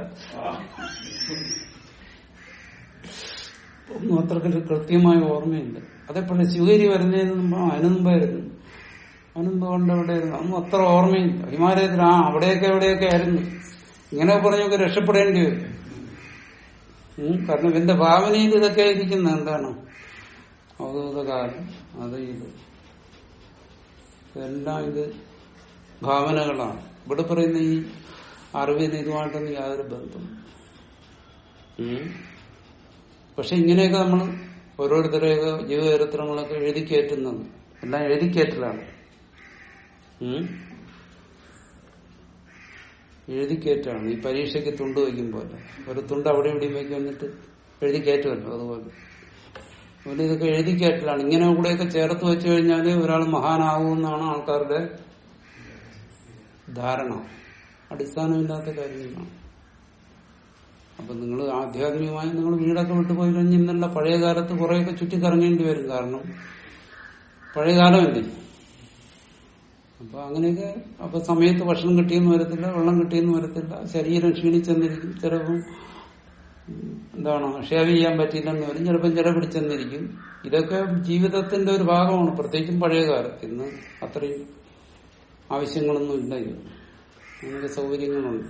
ഒന്നും അത്രക്ക് കൃത്യമായ ഓർമ്മയില്ല അതെപ്പോഴും ശിവഗിരി വരുന്നതിന് മുമ്പ് അതിന് മുമ്പായിരുന്നു അതിന് മുമ്പ് കൊണ്ട് എവിടെയായിരുന്നു അതൊന്നും അത്ര ഓർമ്മയില്ല ഹിമാലയത്തിൽ ആ അവിടെയൊക്കെ എവിടെയൊക്കെ ആയിരുന്നു ഇങ്ങനെ പറഞ്ഞൊക്കെ രക്ഷപ്പെടേണ്ടി വരും ഉം, കാരണം ഇവന്റെ ഭാവനയിൽ ഇതൊക്കെ ഇരിക്കുന്ന എന്താണ് അവധൂതകാലം അത് ഇത് ഇതെല്ലാം ഇത് ഭാവനകളാണ് ഇവിടെ പറയുന്ന ഈ അറിവിന് ഇതുമായിട്ടൊന്നും യാതൊരു ബന്ധം പക്ഷെ ഇങ്ങനെയൊക്കെ നമ്മൾ ഓരോരുത്തരെയൊക്കെ ജീവചരിത്രങ്ങളൊക്കെ എഴുതി കയറ്റുന്നത് എല്ലാം എഴുതി കയറ്റലാണ് ഉം? എഴുതി കയറ്റാണ് ഈ പരീക്ഷയ്ക്ക് തുണ്ട് വയ്ക്കും പോലെ ഒരു തുണ്ട് അവിടെ ഇവിടെയും വയ്ക്കും എന്നിട്ട് എഴുതി കയറ്റുമല്ലോ അതുപോലെ അതുപോലെ ഇതൊക്കെ എഴുതി കയറ്റലാണ് ഇങ്ങനെ കൂടെയൊക്കെ ചേർത്ത് വെച്ചു കഴിഞ്ഞാൽ ഒരാൾ മഹാനാവുമെന്നാണ് ആൾക്കാരുടെ ധാരണ അടിസ്ഥാനമില്ലാത്ത കാര്യങ്ങളാണ് അപ്പൊ നിങ്ങൾ ആധ്യാത്മികമായി നിങ്ങൾ വീടൊക്കെ വിട്ടു പോയി കഴിഞ്ഞ് ഇന്നല്ല പഴയ കാലത്ത് കുറെയൊക്കെ ചുറ്റിക്കറങ്ങേണ്ടി വരും കാരണം പഴയ കാലമല്ലേ അപ്പൊ അങ്ങനെയൊക്കെ അപ്പൊ സമയത്ത് ഭക്ഷണം കിട്ടിയെന്ന് വരത്തില്ല വെള്ളം കിട്ടിയെന്ന് വരത്തില്ല ശരീരം ക്ഷീണിച്ചെന്നിരിക്കും ചിലപ്പം ഉം, എന്താണ് ഷേവ് ചെയ്യാൻ പറ്റിയില്ലെന്ന് വരും ചിലപ്പം ചില പിടിച്ചെന്നിരിക്കും ഇതൊക്കെ ജീവിതത്തിന്റെ ഒരു ഭാഗമാണ് പ്രത്യേകിച്ചും പഴയ കാലത്ത് ഇന്ന് അത്രയും ആവശ്യങ്ങളൊന്നും ഇല്ല ഇന്ന് അങ്ങനെയൊക്കെ സൗകര്യങ്ങളുണ്ട്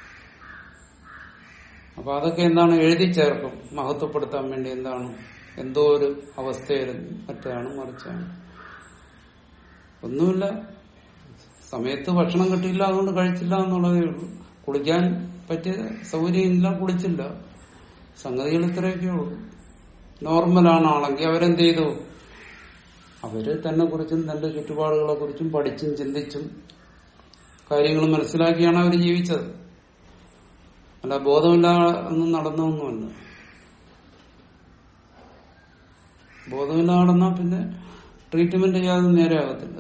അപ്പൊ അതൊക്കെ എന്താണ് എഴുതി ചേർക്കും മഹത്വപ്പെടുത്താൻ വേണ്ടി എന്താണ് എന്തോ ഒരു അവസ്ഥയായിരുന്നു മറ്റാണ് മറിച്ചാണ് ഒന്നുമില്ല സമയത്ത് ഭക്ഷണം കിട്ടിയില്ല അതുകൊണ്ട് കഴിച്ചില്ല എന്നുള്ളതേ ഉള്ളൂ കുളിക്കാൻ പറ്റിയ സൗകര്യമില്ല കുളിച്ചില്ല സംഗതികൾ ഇത്രയൊക്കെ ഉള്ളൂ നോർമലാണ് ആണെങ്കിൽ അവരെന്ത് ചെയ്തു അവര് തന്നെ കുറിച്ചും തന്റെ ചുറ്റുപാടുകളെ കുറിച്ചും പഠിച്ചും ചിന്തിച്ചും കാര്യങ്ങൾ മനസ്സിലാക്കിയാണ് അവർ ജീവിച്ചത് അല്ല ബോധമില്ലാതെ ഒന്നും നടന്നൊന്നുമല്ല ബോധമില്ലാതെ നടന്നാൽ പിന്നെ ട്രീറ്റ്മെന്റ് ചെയ്യാതെ നേരെ ആകത്തില്ല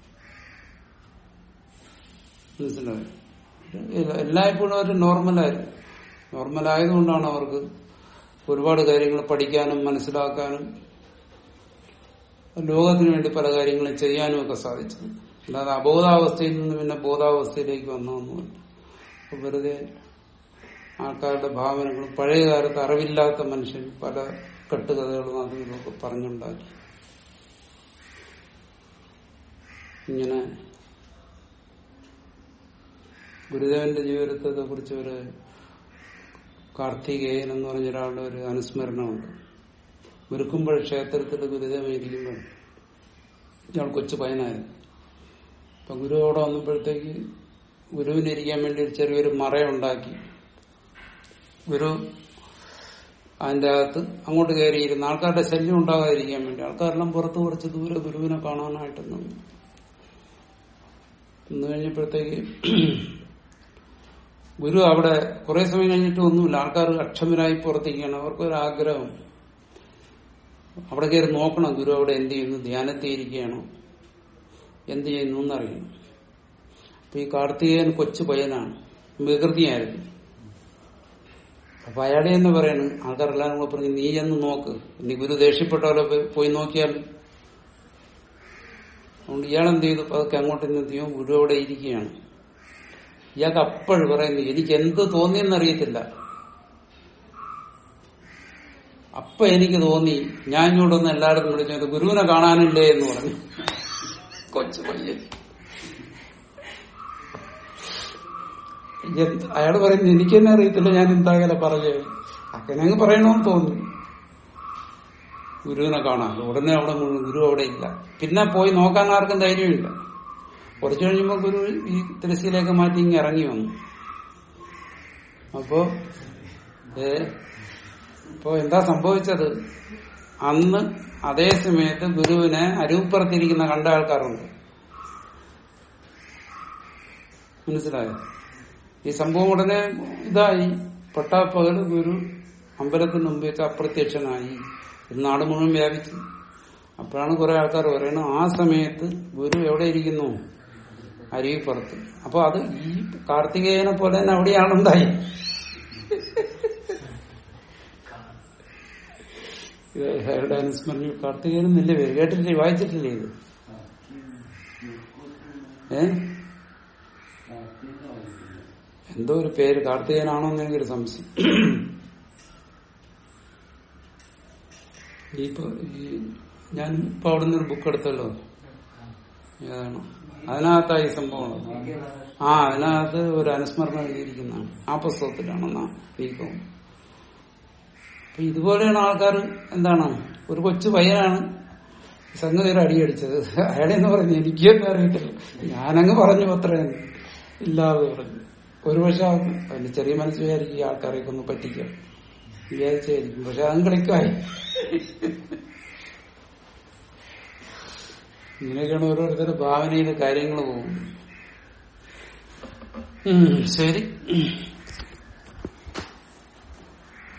മനസ്സിലായോ ഇല്ല- എല്ലായ്പ്പോഴും അവർ നോർമലായിരുന്നു നോർമലായതുകൊണ്ടാണ് അവർക്ക് ഒരുപാട് കാര്യങ്ങൾ പഠിക്കാനും മനസ്സിലാക്കാനും ലോകത്തിന് വേണ്ടി പല കാര്യങ്ങളും ചെയ്യാനും ഒക്കെ സാധിച്ചത് അല്ലാതെ അബോധാവസ്ഥയിൽ നിന്ന് പിന്നെ ബോധാവസ്ഥയിലേക്ക് വന്നതൊന്നുമല്ല അപ്പൊ വെറുതെ ആൾക്കാരുടെ ഭാവനകളും പഴയ കാലത്ത് അറിവില്ലാത്ത മനുഷ്യൻ പല കെട്ടുകഥകളും അതും ഇതൊക്കെ പറഞ്ഞുണ്ടാക്കി ഇങ്ങനെ ഗുരുദേവന്റെ ജീവിതത്തെ കുറിച്ച് ഒരു കാർത്തികേയൻ എന്ന് പറഞ്ഞ ഒരാളുടെ ഒരു അനുസ്മരണമുണ്ട് മുരുക്കുമ്പോൾ ക്ഷേത്രത്തിൽ ഗുരുദേവൻ ഇരിക്കുമ്പോൾ ഇയാൾ കൊച്ചു പയ്യനായിരുന്നു അപ്പൊ ഗുരു അവിടെ വന്നപ്പോഴത്തേക്ക് ഗുരുവിന് ഇരിക്കാൻ വേണ്ടി ഒരു ചെറിയൊരു മറയുണ്ടാക്കി ഗുരു അതിന്റെ അകത്ത് അങ്ങോട്ട് കയറിയിരുന്ന ആൾക്കാരുടെ ശല്യം ഉണ്ടാകാതിരിക്കാൻ വേണ്ടി ആൾക്കാരെല്ലാം പുറത്ത് കുറച്ച് ദൂരെ ഗുരുവിനെ കാണാനായിട്ട് നിന്നു നിന്ന് കഴിഞ്ഞപ്പോഴത്തേക്ക് ഗുരു അവിടെ കുറെ സമയം കഴിഞ്ഞിട്ട് ഒന്നുമില്ല ആൾക്കാർ അക്ഷമരായി പുറത്തേക്കാണ് അവർക്കൊരു ആഗ്രഹം അവിടെ കയറി നോക്കണം ഗുരു അവിടെ എന്ത് ചെയ്യുന്നു ധ്യാനത്തിൽ ഇരിക്കുകയാണോ എന്ത് ചെയ്യുന്നു എന്നറിയണം അപ്പൊ ഈ കാർത്തികേയൻ കൊച്ചു പയ്യനാണ് വികൃതിയായിരുന്നു അപ്പൊ അയാളെ എന്ന് പറയണ് ആൾക്കാരെല്ലാരും കൂടെ പറഞ്ഞു നീ എന്ന് നോക്ക് നീ ഗുരു ദേഷ്യപ്പെട്ടവരെ പോയി- പോയി നോക്കിയാൽ അതുകൊണ്ട് ഇയാൾ എന്ത് ചെയ്തു അതൊക്കെ അങ്ങോട്ട് എന്ത് ചെയ്യും ഗുരു അവിടെ ഇരിക്കുകയാണ് ഇയാൾക്ക് അപ്പോഴും പറയുന്നു എനിക്ക് എന്ത് തോന്നിയെന്നറിയത്തില്ല അപ്പൊ എനിക്ക് തോന്നി ഞാൻ ഇങ്ങോട്ടൊന്ന് എല്ലായിടത്തും വിളിച്ചത് ഗുരുവിനെ കാണാനില്ലേ എന്ന് പറഞ്ഞു കൊച്ചു പയ്യൻ എന്ത് അയാൾ പറയുന്നു എനിക്ക് തന്നെ അറിയത്തില്ല ഞാൻ എന്താകലെ പറഞ്ഞു അങ്ങനെ അങ്ങ് പറയണമെന്ന് തോന്നി ഗുരുവിനെ കാണാൻ ഉടനെ അവിടെ മുഴുവൻ ഗുരു അവിടെ ഇല്ല പിന്നെ പോയി നോക്കാൻ ആർക്കും ധൈര്യമില്ല കുറച്ചു കഴിയുമ്പോ ഗുരു ഈ തിരശ്ശീലയൊക്കെ മാറ്റി ഇങ്ങ് ഇറങ്ങി വന്നു അപ്പോ ഏ അപ്പോ എന്താ സംഭവിച്ചത് അന്ന് അതേ സമയത്ത് ഗുരുവിനെ അരൂപ്പുറത്തിരിക്കുന്ന കണ്ട ആൾക്കാരുണ്ട് മനസ്സിലായോ ഈ സംഭവം ഉടനെ ഇതായി പട്ടാപ്പകൽ ഗുരു അമ്പലത്തിന് മുമ്പ് വെച്ച് അപ്രത്യക്ഷനായി ഇത് നാട് മുഴുവൻ വ്യാപിച്ചു അപ്പോഴാണ് കുറെ ആൾക്കാർ പറയുന്നത് ആ സമയത്ത് ഗുരു എവിടെ ഇരിക്കുന്നു അരുവിപ്പുറത്ത് അപ്പൊ അത് ഈ കാർത്തികേയനെ പോലെ തന്നെ അവിടെയാണ് ഉണ്ടായി ഇത് അയാളുടെ അനുസ്മരണ കാർത്തികേയൻ നിന്റെ പേര് കേട്ടിട്ടില്ലേ വായിച്ചിട്ടില്ലേ ഇത് ഏ എന്തോ ഒരു പേര് കാർത്തികേയനാണോ എന്ന് എനിക്കൊരു സംശയം ഈ ഇപ്പൊ ഈ ഞാൻ ഇപ്പൊ അവിടെ നിന്ന് ഒരു ബുക്ക് എടുത്തല്ലോ ഏതാണ് അതിനകത്തായി സംഭവം ആ അതിനകത്ത് ഒരു അനുസ്മരണം എഴുതിയിരിക്കുന്നതാണ് ആ പുസ്തകത്തിലാണെന്നാ എനിക്ക് തോന്നുന്നു അപ്പൊ ഇതുപോലെയാണ് ആൾക്കാർ എന്താണ് ഒരു കൊച്ചു പയ്യനാണ് സംഗതി ഒരു അടിയടിച്ചത് അയാളെന്ന് പറഞ്ഞു എനിക്കൊന്നും അറിയത്തില്ല ഞാനങ്ങ് പറഞ്ഞു അത്രയും ഇല്ലാതെ പറഞ്ഞു ഒരു പക്ഷെ അതിന്റെ ചെറിയ മനസ്സ് വിചാരിക്കും ഈ ആൾക്കാരെയൊക്കെ ഒന്ന് പറ്റിക്കാം വിചാരിച്ചായിരിക്കും പക്ഷെ അതും ക്ലിക്കായി ഇങ്ങനെയൊക്കെയാണ് ഓരോരുത്തരുടെ ഭാവനയിലെ കാര്യങ്ങൾ പോകും ഉം, ശരി